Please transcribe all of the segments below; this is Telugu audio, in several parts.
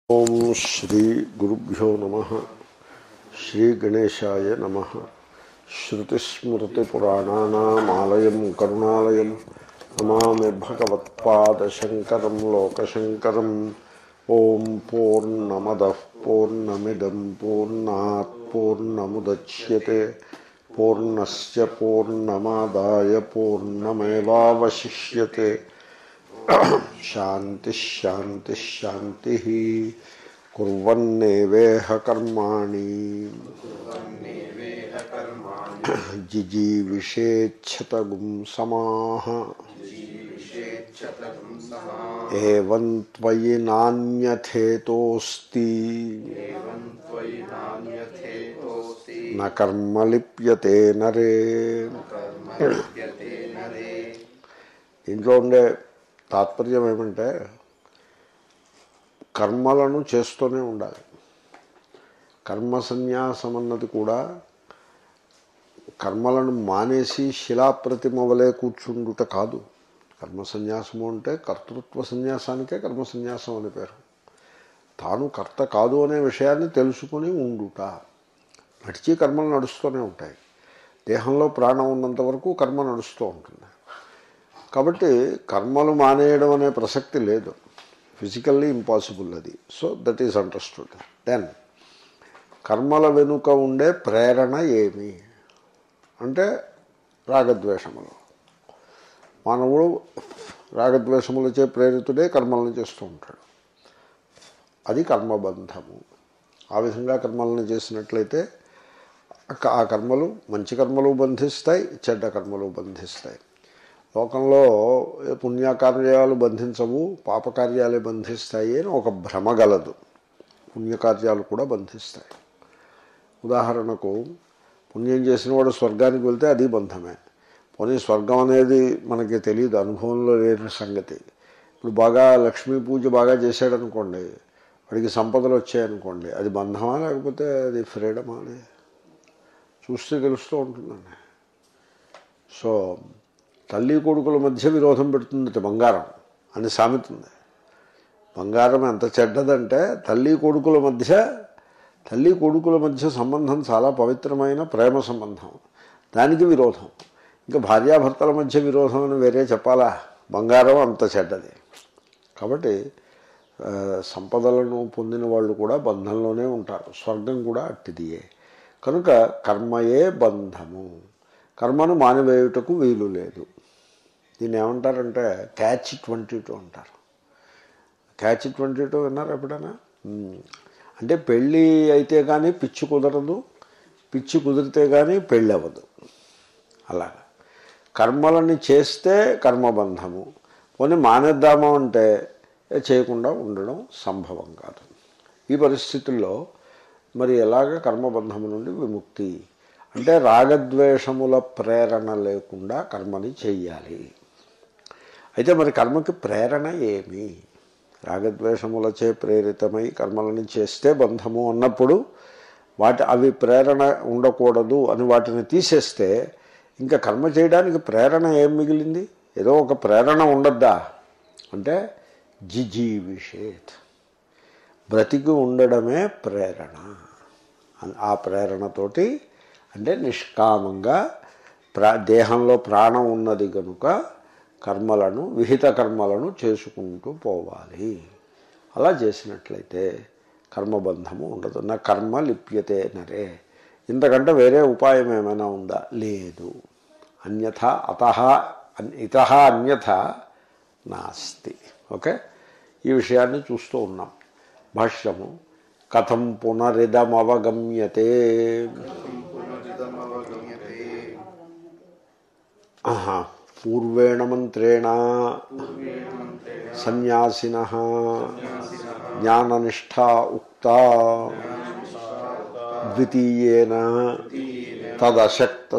ఓం శ్రీ గురుభ్యో నమ శ్రీ గణేశాయ నమ శ్రుతిస్మృతిపురాణానామాలయం కరుణాలయం నమామి భగవత్పాదశంకరం లోకశంకరం ఓం పూర్ణమద పూర్ణమిదం పూర్ణాత్ పూర్ణముద్యతే పూర్ణస్ పూర్ణమాదాయ పూర్ణమేవాశిష్యతే శాంతి శాంతి శాంతి కుర్వన్నేవేహ కర్మాణి జిజీవిషేచ్ఛతగుం సమాహ ఏవం త్వయి నాణ్యథేతోస్తి న కర్మ లిప్యతే నరే ఇంట్లో ఉండే తాత్పర్యం ఏమంటే కర్మలను చేస్తూనే ఉండాలి కర్మ సన్యాసం అన్నది కూడా కర్మలను మానేసి శిలాప్రతిమ వలె కూర్చుండుట కాదు కర్మ సన్యాసము అంటే కర్తృత్వ సన్యాసానికే కర్మ సన్యాసం అని పేరు తాను కర్త కాదు అనే విషయాన్ని తెలుసుకుని ఉండుట నడిచి కర్మలు నడుస్తూనే ఉంటాయి దేహంలో ప్రాణం ఉన్నంత వరకు కర్మ నడుస్తూ ఉంటుంది కాబట్టి కర్మలు మానేయడం అనే ప్రసక్తి లేదు ఫిజికల్లీ ఇంపాసిబుల్ అది so that is understood then కర్మల వెనుక ఉండే ప్రేరణ ఏమి అంటే రాగద్వేషములు మానవుడు రాగద్వేషములచే ప్రేరితుడే కర్మలను చేస్తూ ఉంటాడు అది కర్మబంధము ఆ విధంగా కర్మలను చేసినట్లయితే ఆ కర్మలు మంచి కర్మలు బంధిస్తాయి చెడ్డ కర్మలు బంధిస్తాయి లోకంలో పుణ్యకార్యాలు బంధించవు పాపకార్యాలే బంధిస్తాయి అని ఒక భ్రమ గలదు పుణ్యకార్యాలు కూడా బంధిస్తాయి ఉదాహరణకు పుణ్యం చేసిన వాడు స్వర్గానికి వెళ్తే అది బంధమే పోనీ స్వర్గం అనేది మనకి తెలియదు అనుభవంలో లేని సంగతి ఇప్పుడు బాగా లక్ష్మీ పూజ బాగా చేశాడనుకోండి వాడికి సంపదలు వచ్చాయనుకోండి అది బంధమా లేకపోతే అది ఫ్రీడమా అది చూస్తే తెలుస్తూ ఉంటుందండి సో తల్లి కొడుకుల మధ్య విరోధం పెడుతుంది బంగారం అని సామెతుంది బంగారం ఎంత చెడ్డదంటే తల్లి కొడుకుల మధ్య తల్లి కొడుకుల మధ్య సంబంధం చాలా పవిత్రమైన ప్రేమ సంబంధం దానికి విరోధం ఇంకా భార్యాభర్తల మధ్య విరోధం అని వేరే చెప్పాలా బంగారం అంత చెడ్డది కాబట్టి సంపదలను పొందిన వాళ్ళు కూడా బంధంలోనే ఉంటారు స్వర్గం కూడా అట్టిదియే కనుక కర్మయే బంధము కర్మను మానివేయుటకు వీలు లేదు దీన్ని ఏమంటారంటే క్యాచ్ ట్వంటీ టూ అంటారు క్యాచ్ ట్వంటీ టూ విన్నారు ఎప్పుడైనా అంటే పెళ్ళి అయితే కానీ పిచ్చి కుదరదు పిచ్చి కుదిరితే కానీ పెళ్ళి అవ్వదు అలాగా కర్మలని చేస్తే కర్మబంధము పోనీ మానేద్దామా అంటే చేయకుండా ఉండడం సంభవం కాదు ఈ పరిస్థితుల్లో మరి ఎలాగ కర్మబంధము నుండి విముక్తి అంటే రాగద్వేషముల ప్రేరణ లేకుండా కర్మని చెయ్యాలి అయితే మరి కర్మకి ప్రేరణ ఏమి రాగద్వేషములచే ప్రేరితమై కర్మలని చేస్తే బంధము అన్నప్పుడు వాటి అవి ప్రేరణ ఉండకూడదు అని వాటిని తీసేస్తే ఇంకా కర్మ చేయడానికి ప్రేరణ ఏం మిగిలింది ఏదో ఒక ప్రేరణ ఉండద్దా అంటే జిజీవిషేత్ బ్రతికి ఉండడమే ప్రేరణ ఆ ప్రేరణతోటి అంటే నిష్కామంగా ప్రా దేహంలో ప్రాణం ఉన్నది కనుక కర్మలను విహిత కర్మలను చేసుకుంటూ పోవాలి అలా చేసినట్లయితే కర్మబంధము ఉండదు నా కర్మ లిప్యతే నరే ఇంతకంటే వేరే ఉపాయం ఏమైనా ఉందా లేదు అన్యథ అత ఇత అన్యథ నాస్తి ఓకే ఈ విషయాన్ని చూస్తూ ఉన్నాం భాష్యము కథం పునరిదమవగమ్యతే పూర్వేణ మంత్రేణ సన్యాసిన జ్ఞాననిష్టా ఉక్త ద్వితీయేన తదశక్త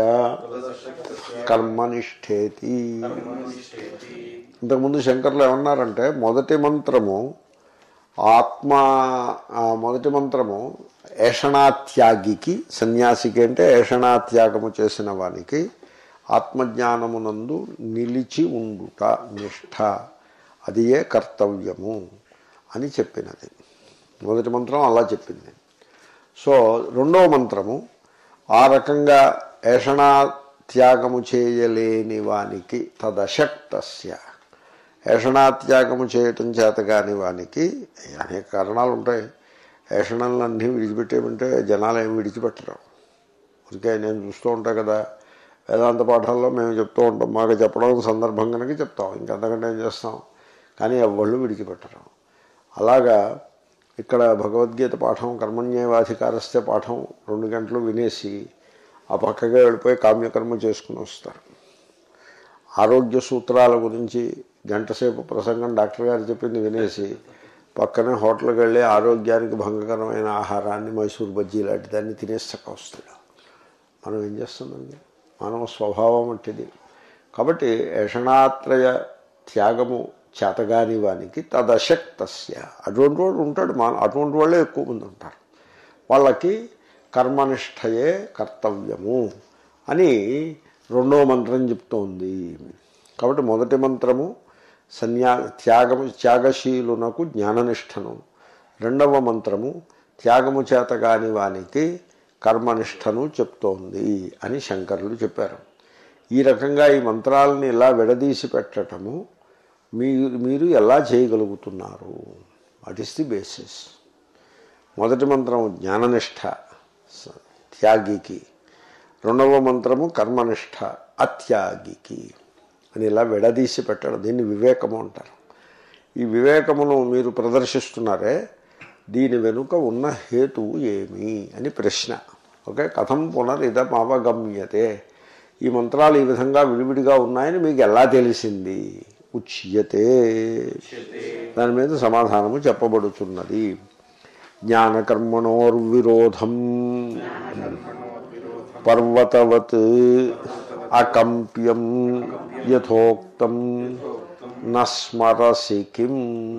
కర్మనిష్టేతి ఇంతకుముందు శంకర్లు ఏమన్నారంటే మొదటి మంత్రము ఆత్మ మొదటి మంత్రము ఏషణాత్యాగికి సన్యాసికి అంటే ఏషణాత్యాగము చేసిన వానికి ఆత్మజ్ఞానమునందు నిలిచి ఉండుట నిష్ఠ అది ఏ కర్తవ్యము అని చెప్పినది మొదటి మంత్రం అలా చెప్పింది సో రెండవ మంత్రము ఆ రకంగా ఏషణా త్యాగము చేయలేని వానికి తదశక్తస్య ఏషణాత్యాగము చేయటం చేత కాని వానికి అనేక కారణాలు ఉంటాయి ఏషణలన్నీ విడిచిపెట్టేమంటే జనాలు ఏమి విడిచిపెట్టరు ఊరికే నేను చూస్తూ ఉంటా కదా వేదాంత పాఠాల్లో మేము చెప్తూ ఉంటాం మాకు చెప్పడం సందర్భం కనుక చెప్తాం ఇంకంతకంటే ఏం చేస్తాం కానీ ఎవళ్ళు విడిచిపెట్టరు అలాగా ఇక్కడ భగవద్గీత పాఠం కర్మణ్యేవాధికారస్తే పాఠం రెండు గంటలు వినేసి ఆ పక్కగా వెళ్ళిపోయి కామ్యకర్మ చేసుకుని వస్తారు ఆరోగ్య సూత్రాల గురించి గంటసేపు ప్రసంగం డాక్టర్ గారు చెప్పింది వినేసి పక్కనే హోటల్కి వెళ్ళి ఆరోగ్యానికి భంగకరమైన ఆహారాన్ని మైసూర్ బజ్జీ లాంటి దాన్ని తినేస్తాక వస్తాడు మనం ఏం చేస్తుందండి మానవ స్వభావం వంటిది కాబట్టి ఏషణాత్రయ త్యాగము చేతగాని వానికి తదశక్తస్య అటువంటి వాడు ఉంటాడు మా అటువంటి వాళ్ళే ఎక్కువ మంది ఉంటారు వాళ్ళకి కర్మనిష్టయే కర్తవ్యము అని రెండో మంత్రం చెప్తోంది కాబట్టి మొదటి మంత్రము సన్యా త్యాగము త్యాగశీలునకు జ్ఞాననిష్టను రెండవ మంత్రము త్యాగము చేత కాని వానికి కర్మనిష్టను చెప్తోంది అని శంకరులు చెప్పారు ఈ రకంగా ఈ మంత్రాలని ఇలా విడదీసి పెట్టటము మీరు మీరు ఎలా చేయగలుగుతున్నారు వాట్ ఈస్ ది బేసిస్ మొదటి మంత్రం జ్ఞాననిష్ట స- త్యాగికి రెండవ మంత్రము కర్మనిష్ట అత్యాగికి అని ఇలా విడదీసి పెట్టడం దీన్ని వివేకము అంటారు ఈ వివేకమును మీరు ప్రదర్శిస్తున్నారే దీని వెనుక ఉన్న హేతువు ఏమి అని ప్రశ్న ఓకే కథం పునరిదం అవగమ్యతే ఈ మంత్రాలు ఈ విధంగా విడివిడిగా ఉన్నాయని మీకు ఎలా తెలిసింది ఉచ్యతే దాని మీద సమాధానము చెప్పబడుతున్నది జ్ఞానకర్మణోర్విరోధం పర్వతవత్ అకంప్యం యథోక్తం నస్మరసి కిం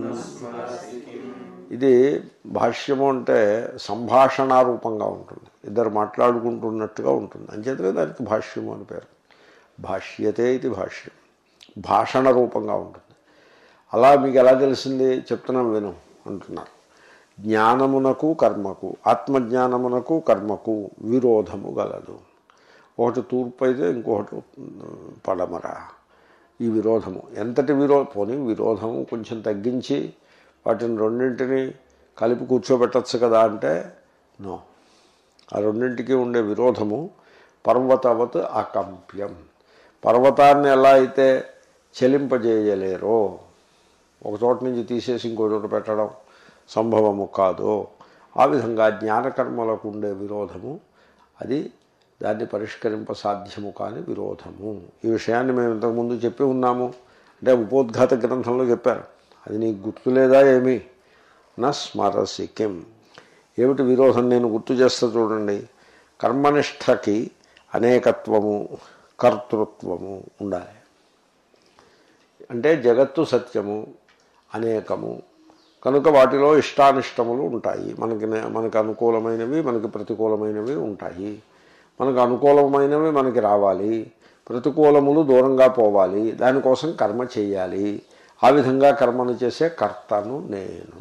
ఇది భాష్యము అంటే సంభాషణ రూపంగా ఉంటుంది ఇద్దరు మాట్లాడుకుంటున్నట్టుగా ఉంటుంది అంచేతనే దానికి భాష్యము అని పేరు భాష్యతే ఇది భాష్యం భాషణ రూపంగా ఉంటుంది అలా మీకు ఎలా తెలిసింది చెప్తున్నాం విను అంటున్నారు జ్ఞానమునకు కర్మకు ఆత్మజ్ఞానమునకు కర్మకు విరోధము గలదు ఒకటి తూర్పు అయితే ఇంకొకటి పడమర ఈ విరోధము ఎంతటి విరో పోనీ విరోధము కొంచెం తగ్గించి వాటిని రెండింటిని కలిపి కూర్చోబెట్టచ్చు కదా అంటే నో ఆ రెండింటికి ఉండే విరోధము పర్వతవత్ అకంప్యం పర్వతాన్ని ఎలా అయితే చెలింపజేయలేరో ఒక చోట నుంచి తీసేసి ఇంకో చోట పెట్టడం సంభవము కాదో ఆ విధంగా జ్ఞానకర్మలకు ఉండే విరోధము అది దాన్ని పరిష్కరింప సాధ్యము కాని విరోధము ఈ విషయాన్ని మేము ఇంతకుముందు చెప్పి ఉన్నాము అంటే ఉపోద్ఘాత గ్రంథంలో చెప్పారు అది నీకు గుర్తులేదా ఏమి నా స్మరసి కిం ఏమిటి విరోధం నేను గుర్తు చేస్తా చూడండి కర్మనిష్టకి అనేకత్వము కర్తృత్వము ఉండాలి అంటే జగత్తు సత్యము అనేకము కనుక వాటిలో ఇష్టానిష్టములు ఉంటాయి మనకి నే- మనకు అనుకూలమైనవి మనకి ప్రతికూలమైనవి ఉంటాయి మనకు అనుకూలమైనవి మనకి రావాలి ప్రతికూలములు దూరంగా పోవాలి దానికోసం కర్మ చేయాలి ఆ విధంగా కర్మను చేసే కర్తను నేను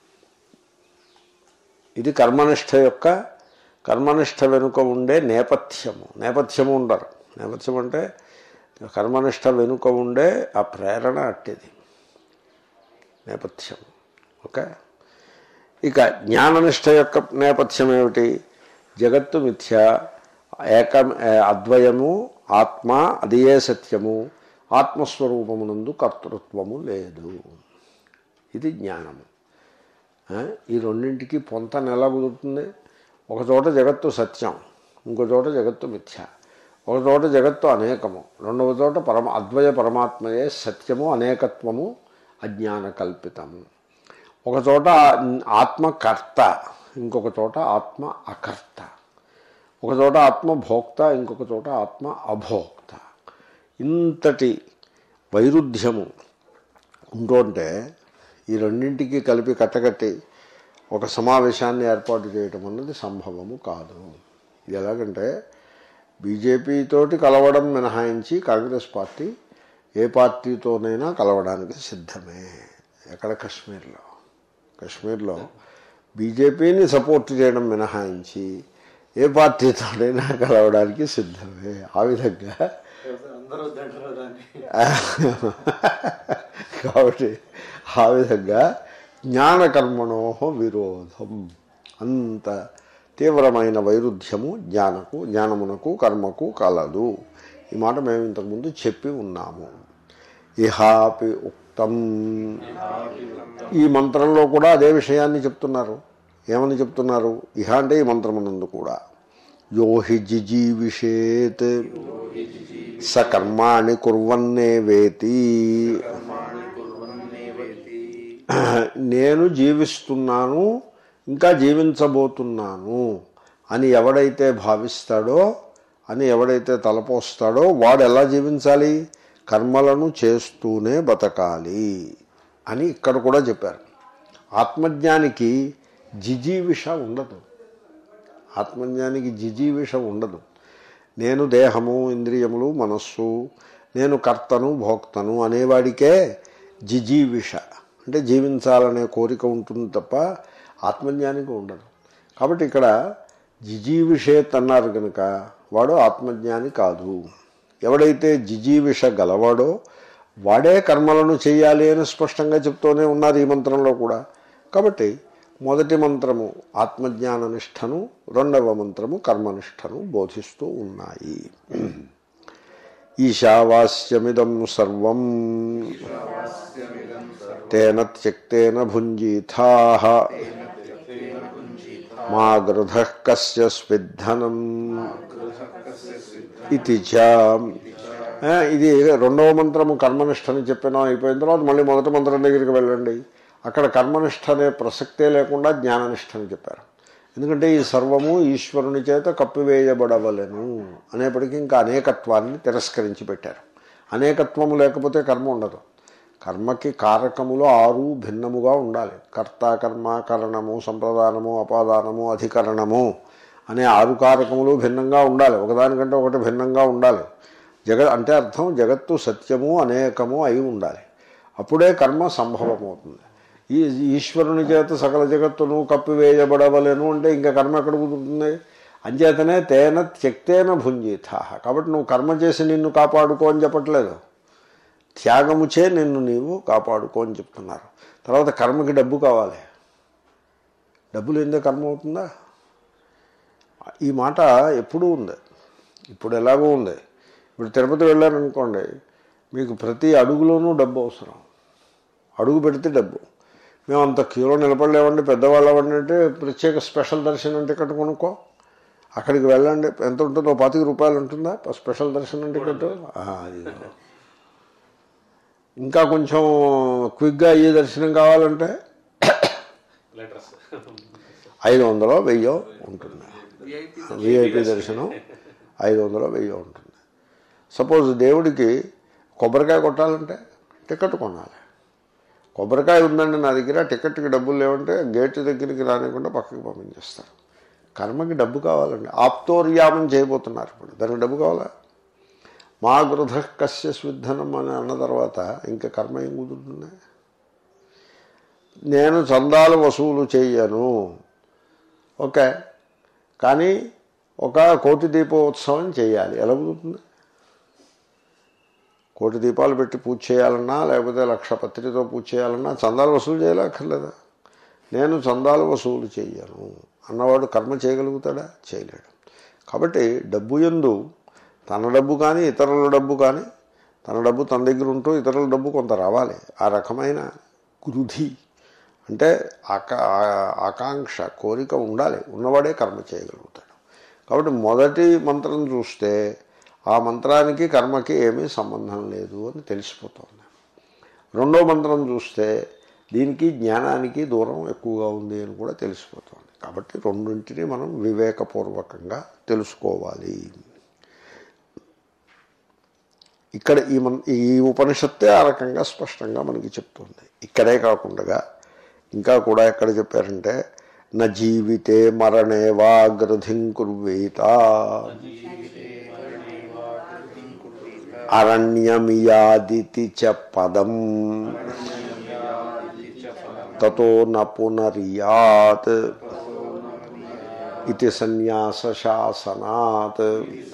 ఇది కర్మనిష్ట యొక్క కర్మనిష్ట వెనుక ఉండే నేపథ్యము నేపథ్యము ఉండరు నేపథ్యం అంటే కర్మనిష్ట వెనుక ఉండే ఆ ప్రేరణ అట్టిది నేపథ్యం ఓకే ఇక జ్ఞాననిష్ట యొక్క నేపథ్యం ఏమిటి జగత్తు మిథ్య ఏక అద్వయము ఆత్మ అదియే సత్యము ఆత్మస్వరూపమునందు కర్తృత్వము లేదు ఇది జ్ఞానము ఆ, ఈ రెండింటికి పొంతన ఎలా కుదురుతుంది ఒక చోట జగత్తు సత్యం ఇంకో చోట జగత్తు మిథ్య ఒక చోట జగత్తు అనేకము రెండవ చోట పరమ అద్వయ పరమాత్మయే సత్యము అనేకత్వము అజ్ఞాన కల్పితము ఒక చోట ఆత్మ కర్త ఇంకొక చోట ఆత్మ అకర్త ఒక చోట ఆత్మ భోక్త ఇంకొక చోట ఆత్మ అభోక్త ఇంతటి వైరుధ్యము ఉంటుంటే ఈ రెండింటికి కలిపి కట్టకట్టి ఒక సమావేశాన్ని ఏర్పాటు చేయటం అన్నది సంభవము కాదు ఇది ఎలాగంటే బీజేపీతోటి కలవడం మినహాయించి కాంగ్రెస్ పార్టీ ఏ పార్టీతోనైనా కలవడానికి సిద్ధమే ఎక్కడ కశ్మీర్లో కశ్మీర్లో బీజేపీని సపోర్ట్ చేయడం మినహాయించి ఏ పార్టీతోనైనా కలవడానికి సిద్ధమే ఆ విధంగా అందరూ వద్దంటారు దాన్ని కాబట్టి ఆ విధంగా జ్ఞానకర్మణో విరోధం అంత తీవ్రమైన వైరుధ్యము జ్ఞానకు జ్ఞానమునకు కర్మకు కలదు ఈ మాట మేము ఇంతకుముందు చెప్పి ఉన్నాము ఇహాపి ఉక్తం ఈ మంత్రంలో కూడా అదే విషయాన్ని చెప్తున్నారు ఏమని చెప్తున్నారు ఇహ అంటే ఈ మంత్రమునందు కూడా యోహి జిజీవిషేత్ స కర్మాణి కుర్వన్నే వేతి నేను జీవిస్తున్నాను ఇంకా జీవించబోతున్నాను అని ఎవడైతే భావిస్తాడో అని ఎవడైతే తలపోస్తాడో వాడు ఎలా జీవించాలి కర్మలను చేస్తూనే బతకాలి అని ఇక్కడ కూడా చెప్పారు ఆత్మజ్ఞానికి జిజీవిష ఉండదు ఆత్మజ్ఞానికి జిజీవిష ఉండదు నేను దేహము ఇంద్రియములు మనస్సు నేను కర్తను భోక్తను అనేవాడికే జిజీవిష అంటే జీవించాలనే కోరిక ఉంటుంది తప్ప ఆత్మజ్ఞానికి ఉండదు కాబట్టి ఇక్కడ జిజీవిషేత్ అన్నారు కనుక వాడు ఆత్మజ్ఞాని కాదు ఎవడైతే జిజీవిష గలవాడో వాడే కర్మలను చేయాలి అని స్పష్టంగా చెప్తూనే ఉన్నారు ఈ మంత్రంలో కూడా కాబట్టి మొదటి మంత్రము ఆత్మజ్ఞాన నిష్టను రెండవ మంత్రము కర్మనిష్టను బోధిస్తూ ఉన్నాయి ఈశావాస్యమిదం సర్వం తేన త్యక్తేన భుంజీథా మా గృధ కస్య స్విద్ధనం ఇది చ ఆ, ఇది రెండవ మంత్రము కర్మనిష్టని చెప్పినా అయిపోయిన తర్వాత మళ్ళీ మొదటి మంత్రం దగ్గరికి వెళ్ళండి అక్కడ కర్మనిష్ట అనే ప్రసక్తే లేకుండా జ్ఞాననిష్టని చెప్పారు ఎందుకంటే ఈ సర్వము ఈశ్వరుని చేత కప్పివేయబడవలెను అనేప్పటికీ ఇంకా అనేకత్వాన్ని తిరస్కరించి పెట్టారు అనేకత్వము లేకపోతే కర్మ ఉండదు కర్మకి కారకములు ఆరు భిన్నముగా ఉండాలి కర్త కర్మ కరణము సంప్రదానము అపాదానము అధికరణము అనే ఆరు కారకములు భిన్నంగా ఉండాలి ఒకదానికంటే ఒకటి భిన్నంగా ఉండాలి జగ అంటే అర్థం జగత్తు సత్యము అనేకము అయి ఉండాలి అప్పుడే కర్మ సంభవమవుతుంది ఈ ఈశ్వరుని చేత సకల జగత్తును కప్పివేయబడవలేను అంటే ఇంకా కర్మ ఎక్కడ కుదురుతుంది అంచేతనే తేన త్యక్తేన భుంజీత కాబట్టి నువ్వు కర్మ చేసి నిన్ను కాపాడుకో అని చెప్పట్లేదు త్యాగముచే నిన్ను నీవు కాపాడుకో అని చెప్తున్నారు తర్వాత కర్మకి డబ్బు కావాలి డబ్బులు ఏందే కర్మ అవుతుందా ఈ మాట ఎప్పుడూ ఉంది ఇప్పుడు ఎలాగో ఉంది ఇప్పుడు తిరుపతి వెళ్ళారనుకోండి మీకు ప్రతి అడుగులోనూ డబ్బు అవసరం అడుగు పెడితే డబ్బు మేము అంత క్యూలో నిలబడలేమండి పెద్దవాళ్ళమండి అంటే ప్రత్యేక స్పెషల్ దర్శనం టికెట్ కొనుక్కో అక్కడికి వెళ్ళండి ఎంత ఉంటుందో పాతిక రూపాయలు ఉంటుందా స్పెషల్ దర్శనం టికెట్ ఆ, అది ఇంకా కొంచెం క్విక్గా అయ్యే దర్శనం కావాలంటే లెటర్స్ ఐదు వందలో వెయ్యో ఉంటుంది విఐపి దర్శనం ఐదు వందలో వెయ్యో ఉంటుంది సపోజ్ దేవుడికి కొబ్బరికాయ కొట్టాలంటే టికెట్ కొనాలి కొబ్బరికాయ ఉందండి నా దగ్గర టికెట్కి డబ్బులు లేవంటే గేట్ దగ్గరికి రానికుండా పక్కకి పంపించేస్తారు కర్మకి డబ్బు కావాలండి ఆప్తోర్యామం చేయబోతున్నారు ఇప్పుడు దానికి డబ్బు కావాలా మా గృధ కస్య స్విద్ధనం అని అన్న తర్వాత ఇంకా కర్మ ఏం కుదురుతుంది నేను చందాలు వసూలు చేయను ఓకే కానీ ఒక కోటి దీపోత్సవం చేయాలి ఎలా కుదురుతుంది కోటి దీపాలు పెట్టి పూజ చేయాలన్నా లేకపోతే లక్ష పత్రికతో పూజ చేయాలన్నా చందాలు వసూలు చేయాలక్కర్లేదా నేను చందాలు వసూలు చేయను అన్నవాడు కర్మ చేయగలుగుతాడా చేయలేడు కాబట్టి డబ్బు ఎందు తన డబ్బు కానీ ఇతరుల డబ్బు కానీ తన డబ్బు తన దగ్గర ఉంటూ ఇతరుల డబ్బు కొంత రావాలి ఆ రకమైన గృధి అంటే ఆకా ఆకాంక్ష కోరిక ఉండాలి ఉన్నవాడే కర్మ చేయగలుగుతాడు కాబట్టి మొదటి మంత్రం చూస్తే ఆ మంత్రానికి కర్మకి ఏమీ సంబంధం లేదు అని తెలిసిపోతుంది రెండో మంత్రం చూస్తే దీనికి జ్ఞానానికి దూరం ఎక్కువగా ఉంది అని కూడా తెలిసిపోతుంది కాబట్టి రెండింటిని మనం వివేకపూర్వకంగా తెలుసుకోవాలి ఇక్కడ ఈ మన్ ఈ ఉపనిషత్తే ఆ రకంగా స్పష్టంగా మనకి చెప్తుంది ఇక్కడే కాకుండా ఇంకా కూడా ఎక్కడ చెప్పారంటే న జీవితే మరణే వా గ్రధిం కుర్వీత అరణ్యమియాదితి చ పదం తతో న పునర్యాత్ ఇది సన్యాస శాసనాత్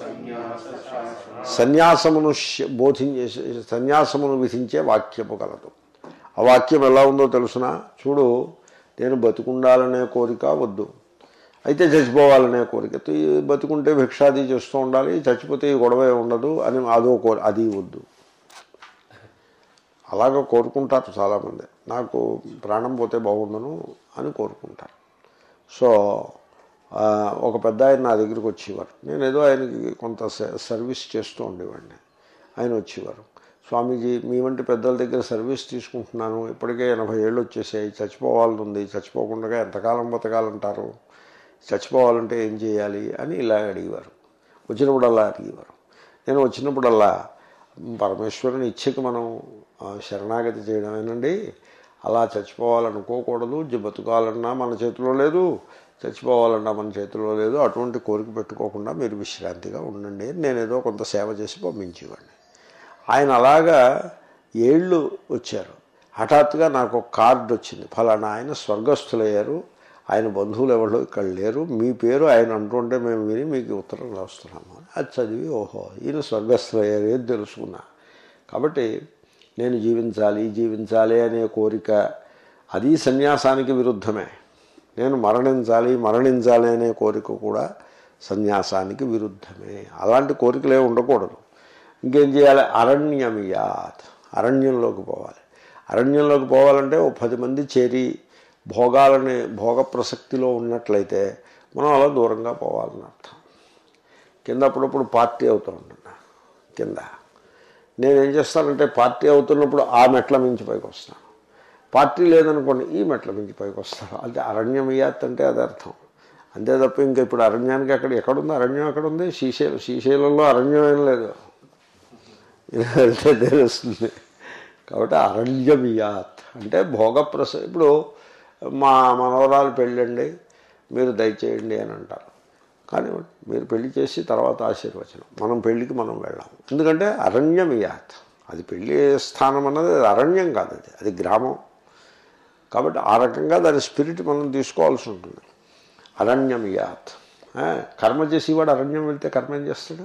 సన్యాసమును శ- బోధించే సన్యాసమును విధించే వాక్యము కలదు ఆ వాక్యం ఎలా ఉందో తెలుసిన చూడు నేను బతుకుండాలనే కోరిక వద్దు అయితే చచ్చిపోవాలనే కోరిక ఈ బతుకుంటే భిక్షాది చేస్తూ ఉండాలి చచ్చిపోతే ఈ గొడవ ఉండదు అని అదో కోరి అది వద్దు అలాగ కోరుకుంటారు చాలామంది నాకు ప్రాణం పోతే బాగుండను అని కోరుకుంటారు సో ఆ, ఒక పెద్ద ఆయన నా దగ్గరికి వచ్చేవారు నేను ఏదో ఆయనకి కొంత స- సర్వీస్ చేస్తూ ఉండేవాడిని ఆయన వచ్చేవారు స్వామీజీ మీ వంటి పెద్దల దగ్గర సర్వీస్ తీసుకుంటున్నాను ఇప్పటికే ఎనభై ఏళ్ళు వచ్చేసాయి చచ్చిపోవాలని ఉంది చచ్చిపోకుండా ఎంతకాలం బతకాలంటారు చచ్చిపోవాలంటే ఏం చేయాలి అని ఇలా అడిగేవారు వచ్చినప్పుడల్లా అడిగేవారు నేను వచ్చినప్పుడల్లా పరమేశ్వరుని ఇచ్చకి మనం ఆ, శరణాగతి చేయడమేనండి అలా చచ్చిపోవాలనుకోకూడదు జ- బతకాలన్నా మన చేతిలో లేదు చచ్చిపోవాలన్నా మన చేతిలో లేదు అటువంటి కోరిక పెట్టుకోకుండా మీరు విశ్రాంతిగా ఉండండి అని నేను ఏదో కొంత సేవ చేసి పంపించేవాడిని ఆయన అలాగా ఏళ్ళు వచ్చారు హఠాత్తుగా నాకు ఒక కార్డు వచ్చింది ఫలానా ఆయన స్వర్గస్థులయ్యారు ఆయన బంధువులు ఎవరు ఇక్కడ లేరు మీ పేరు ఆయన అంటుంటే మేము విని మీకు ఉత్తరం రాస్తున్నాము అని అది చదివి ఓహో ఈయన స్వర్గస్థులయ్యారు ఏది తెలుసుకున్నా కాబట్టి నేను జీవించాలి జీవించాలి అనే కోరిక అది సన్యాసానికి విరుద్ధమే నేను మరణించాలి మరణించాలి అనే కోరిక కూడా సన్యాసానికి విరుద్ధమే అలాంటి కోరికలే ఉండకూడదు ఇంకేం చేయాలి అరణ్యమియాత్ అరణ్యంలోకి పోవాలి అరణ్యంలోకి పోవాలంటే ఓ పది మంది చేరి భోగాలని భోగ ప్రసక్తిలో ఉన్నట్లయితే మనం అలా దూరంగా పోవాలని అర్థం కింద అప్పుడప్పుడు పార్టీ అవుతూ ఉంటున్నా కింద నేనేం చేస్తానంటే పార్టీ అవుతున్నప్పుడు ఆ మెట్ల మించి పైకి వస్తాను పార్టీ లేదనుకోండి ఈ మెట్ల మించి పైకి వస్తాను అంటే అరణ్యం ఇయ్యాత్ అంటే అది అర్థం అంతే తప్ప ఇంకా ఇప్పుడు అరణ్యానికి అక్కడ ఎక్కడుంది అరణ్యం ఎక్కడుంది శ్రీశైలం శ్రీశైలంలో అరణ్యం ఏం లేదు ఇలా వెళ్తే తెలుస్తుంది కాబట్టి అరణ్యమియాత్ అంటే భోగప్రస ఇప్పుడు మా మనవరాలు పెళ్ళండి మీరు దయచేయండి అని అంటారు కానీ మీరు పెళ్లి చేసి తర్వాత ఆశీర్వచనం మనం పెళ్ళికి మనం వెళ్ళాం ఎందుకంటే అరణ్యమియాత్ అది పెళ్లి స్థానం అన్నది అది అరణ్యం కాదు అది అది గ్రామం కాబట్టి ఆ రకంగా దాని స్పిరిట్ మనం తీసుకోవాల్సి ఉంటుంది అరణ్యమియాత్ ఆ, కర్మ చేసేవాడు అరణ్యం వెళ్తే కర్మ ఏం చేస్తాడు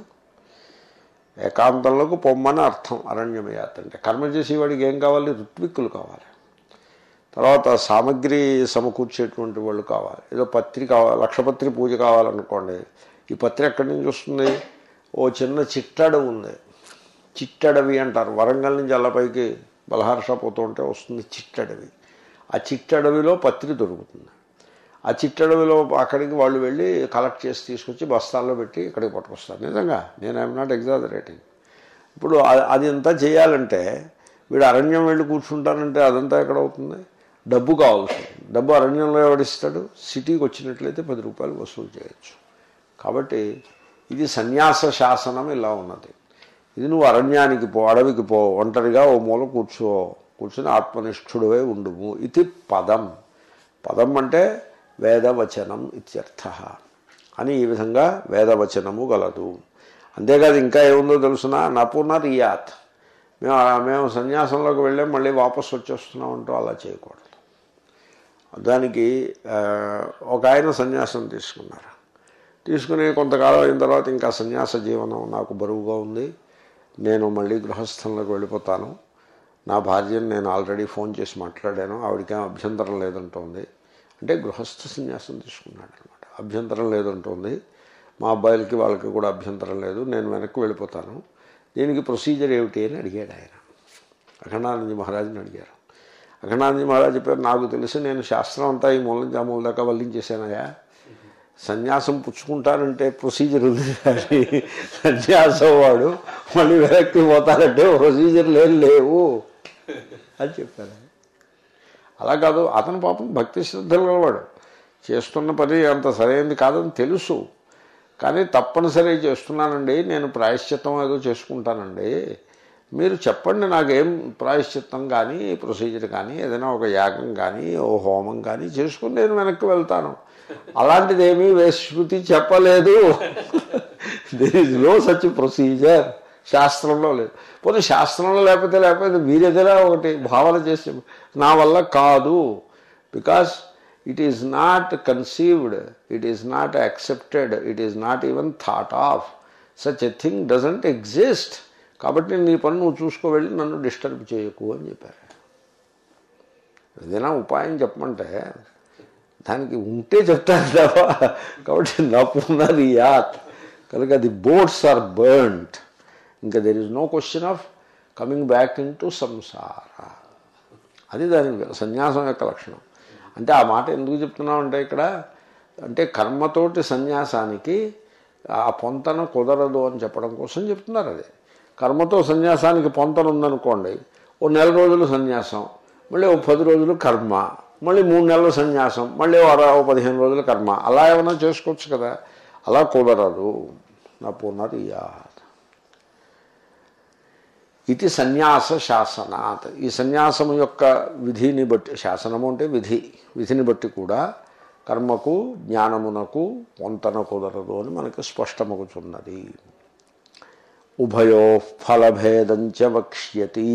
ఏకాంతంలోకి పొమ్మని అర్థం అరణ్యమయాత్ అంటే కర్మ చేసేవాడికి ఏం కావాలి ఋత్విక్కులు కావాలి తర్వాత సామగ్రి సమకూర్చేటువంటి వాళ్ళు కావాలి ఏదో పత్రి కావాలి లక్షపత్రి పూజ కావాలనుకోండి ఈ పత్రి ఎక్కడి నుంచి వస్తుంది ఓ చిన్న చిట్టడవి ఉంది చిట్టడవి అంటారు వరంగల్ నుంచి అల్లపైకి బలహార్ష పోతూ ఉంటే వస్తుంది చిట్టడవి ఆ చిట్టడవిలో పత్రి దొరుకుతుంది ఆ చిట్టడవిలో అక్కడికి వాళ్ళు వెళ్ళి కలెక్ట్ చేసి తీసుకొచ్చి బస్తాల్లో పెట్టి ఇక్కడికి పట్టుకొస్తారు నిజంగా నేను ఐఎమ్ నాట్ ఎగ్జాజరేటింగ్ ఇప్పుడు అ- అది అంతా చేయాలంటే వీడు అరణ్యం వెళ్ళి కూర్చుంటానంటే అదంతా ఎక్కడ అవుతుంది డబ్బు కావాల్సి ఉంటుంది. డబ్బు అరణ్యంలో ఎవడిస్తాడు సిటీకి వచ్చినట్లయితే పది రూపాయలు వసూలు చేయొచ్చు కాబట్టి ఇది సన్యాస శాసనం ఇలా ఉన్నది ఇది నువ్వు అరణ్యానికి పో అడవికి పో ఒంటరిగా ఓ మూల కూర్చో కూర్చొని ఆత్మనిష్ఠుడవే ఉండుము ఇది పదం పదం అంటే వేదవచనం ఇత్యర్థ అని ఈ విధంగా వేదవచనము గలదు అంతేకాదు ఇంకా ఏముందో తెలుసిన నపునరియాత్ మేము మేము సన్యాసంలోకి వెళ్ళాం మళ్ళీ వాపసు వచ్చేస్తున్నాం అంటూ అలా చేయకూడదు దానికి ఆ, ఒక ఆయన సన్యాసం తీసుకున్నారు తీసుకుని కొంతకాలం అయిన తర్వాత ఇంకా సన్యాస జీవనం నాకు బరువుగా ఉంది నేను మళ్ళీ గృహస్థంలోకి వెళ్ళిపోతాను నా భార్యను నేను ఆల్రెడీ ఫోన్ చేసి మాట్లాడాను ఆవిడకేం అభ్యంతరం లేదంటోంది అంటే గృహస్థ సన్యాసం తీసుకున్నాడు అనమాట అభ్యంతరం లేదంటోంది మా అబ్బాయిలకి వాళ్ళకి కూడా అభ్యంతరం లేదు నేను వెనక్కి వెళ్ళిపోతాను దీనికి ప్రొసీజర్ ఏమిటి అని అడిగాడు ఆయన అఖండానంద మహారాజుని అడిగారు అఖండానంద మహారాజు చెప్పారు నాకు తెలిసి నేను శాస్త్రం అంతా ఈ మూల నుంచి ఆ మూల దాకా వల్లించేసానయా సన్యాసం పుచ్చుకుంటానంటే ప్రొసీజర్ ఉంది కానీ సన్యాసం వాడు మళ్ళీ వెనక్కి పోతారంటే ప్రొసీజర్ లేదు లేవు అని చెప్పారు ఆయన. అలా కాదు అతను పాపం భక్తి శ్రద్ధలు గలవాడు చేస్తున్న పని అంత సరైనది కాదని తెలుసు కానీ తప్పనిసరి చేస్తున్నానండి నేను ప్రాయశ్చిత్తం ఏదో చేసుకుంటానండి మీరు చెప్పండి నాకేం ప్రాయశ్చిత్తం కానీ ప్రొసీజర్ కానీ ఏదైనా ఒక యాగం కానీ ఓ హోమం కానీ చేసుకుని నేను వెనక్కి వెళ్తాను అలాంటిది ఏమీ వేశ్రుతి చెప్పలేదు there is no such procedure శాస్త్రంలో లేదు పోనీ శాస్త్రంలో లేకపోతే లేకపోతే మీరేదైనా ఒకటి భావన చేసి నా వల్ల కాదు because it is not conceived it is not accepted it is not even thought of such a thing doesn't exist కాబట్టి నీ పని నువ్వు చూసుకోవెళ్ళి నన్ను డిస్టర్బ్ చేయకు అని చెప్పారు ఏదైనా ఉపాయం చెప్పమంటే దానికి ఉంటే చెప్తాను తప్ప కాబట్టి నపున్నది యాత్ కనుక ది బోట్స్ ఆర్ బర్న్డ్ ఇంకా there is no question of coming back in to samsara అది దాని సన్యాసం యొక్క లక్షణం అంటే ఆ మాట ఎందుకు చెప్తున్నామంటే ఇక్కడ అంటే కర్మతోటి సన్యాసానికి ఆ పొంతన కుదరదు అని చెప్పడం కోసం చెప్తున్నారు అది కర్మతో సన్యాసానికి పొంతన ఉందనుకోండి ఓ నెల రోజులు సన్యాసం మళ్ళీ ఓ పది రోజులు కర్మ మళ్ళీ మూడు నెలలు సన్యాసం మళ్ళీ ఓ అర- ఓ పదిహేను రోజులు కర్మ అలా ఏమైనా చేసుకోవచ్చు కదా అలా కుదరదు నా పునర్యాత్ ఇది సన్యాస శాసనాత్ ఈ సన్యాసం యొక్క విధిని బట్టి శాసనము అంటే విధి విధిని బట్టి కూడా కర్మకు జ్ఞానమునకు పొంతన కుదరదు అని మనకి స్పష్టమవుతున్నది ఉభయో ఫలభేదంచ వక్ష్యతి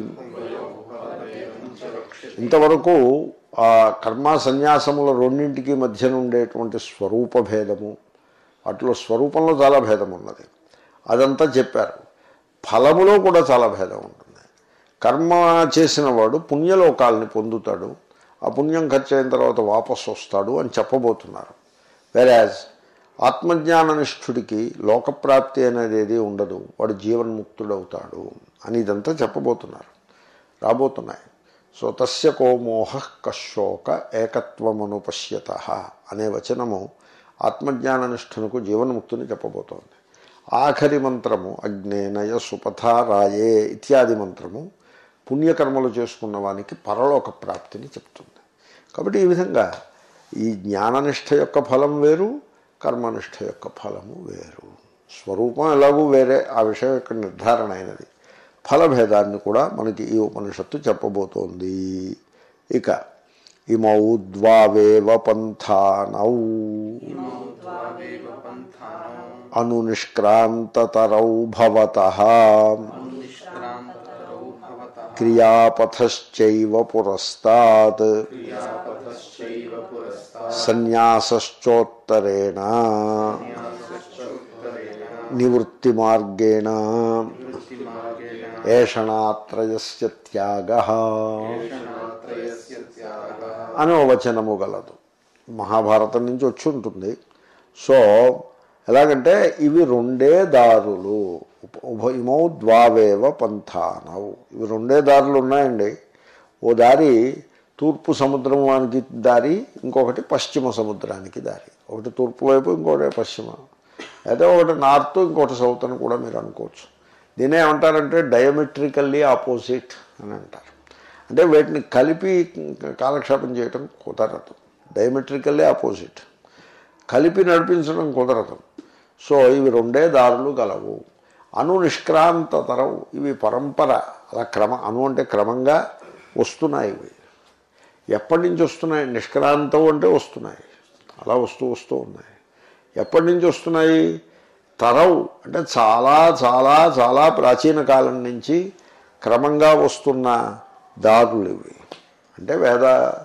ఇంతవరకు ఆ కర్మ సన్యాసముల రెండింటికి మధ్యన ఉండేటువంటి స్వరూప భేదము వాటిలో స్వరూపంలో చాలా భేదం ఉన్నది అదంతా చెప్పారు ఫలములో కూడా చాలా భేదం ఉంటుంది కర్మ చేసిన వాడు పుణ్యలోకాలని పొందుతాడు ఆ పుణ్యం ఖర్చు అయిన తర్వాత వాపసు వస్తాడు అని చెప్పబోతున్నారు వెరాజ్ ఆత్మజ్ఞాననిష్ఠుడికి లోకప్రాప్తి అనేది ఏది ఉండదు వాడు జీవన్ముక్తుడవుతాడు అని ఇదంతా చెప్పబోతున్నారు రాబోతున్నాయి సో తస్య కో మోహ కశోక ఏకత్వమును పశ్యత అనే వచనము ఆత్మజ్ఞాననిష్ఠునకు జీవన్ముక్తిని చెప్పబోతోంది ఆఖరి మంత్రము అగ్నేనయ సుపథ రాయే ఇత్యాది మంత్రము పుణ్యకర్మలు చేసుకున్న వానికి పరలోక ప్రాప్తిని చెప్తుంది కాబట్టి ఈ విధంగా ఈ జ్ఞాననిష్ట యొక్క ఫలం వేరు కర్మనిష్ట యొక్క ఫలము వేరు స్వరూపం ఎలాగూ వేరే ఆ విషయం ఇక్కడ నిర్ధారణ అయినది ఫలభేదాన్ని కూడా మనకి ఈ ఉపనిషత్తు చెప్పబోతోంది ఇక ఇమౌ ద్వావేవ పంథానౌ అను నిష్క్రాంతతరౌ భవత క్రియాపథశ్చైవ పురస్తాత్ సన్యాసశ్చోత్తరేణ నివృత్తి మార్గేణ ఏషణాత్రయస్య త్యాగ అని ఓ వచనము గలదు మహాభారతం నుంచి వచ్చి ఉంటుంది సో ఎలాగంటే ఇవి రెండే దారులు ఉప- ఉభయమౌ ద్వావేవ పంథానవు ఇవి రెండే దారులు ఉన్నాయండి ఓ దారి తూర్పు సముద్రానికి దారి ఇంకొకటి పశ్చిమ సముద్రానికి దారి ఒకటి తూర్పు వైపు ఇంకొకటి పశ్చిమ అయితే ఒకటి నార్త్ ఇంకొకటి సౌత్ అని కూడా మీరు అనుకోవచ్చు దీనే ఏమంటారంటే డయోమెట్రికల్లీ ఆపోజిట్ అని అంటారు అంటే వీటిని కలిపి కాలక్షేపం చేయటం కుదరదు డయోమెట్రికల్లీ ఆపోజిట్ కలిపి నడిపించడం కుదరదు సో ఇవి రెండే దారులు గలవు అను నిష్క్రాంత తరం ఇవి పరంపర అలా క్రమ అను అంటే క్రమంగా వస్తున్నాయి ఇవి ఎప్పటి నుంచి వస్తున్నాయి నిష్క్రాంతం అంటే వస్తున్నాయి అలా వస్తూ వస్తూ ఉన్నాయి ఎప్పటి నుంచి వస్తున్నాయి తరవు అంటే చాలా చాలా చాలా ప్రాచీన కాలం నుంచి క్రమంగా వస్తున్న దారులు ఇవి అంటే వేద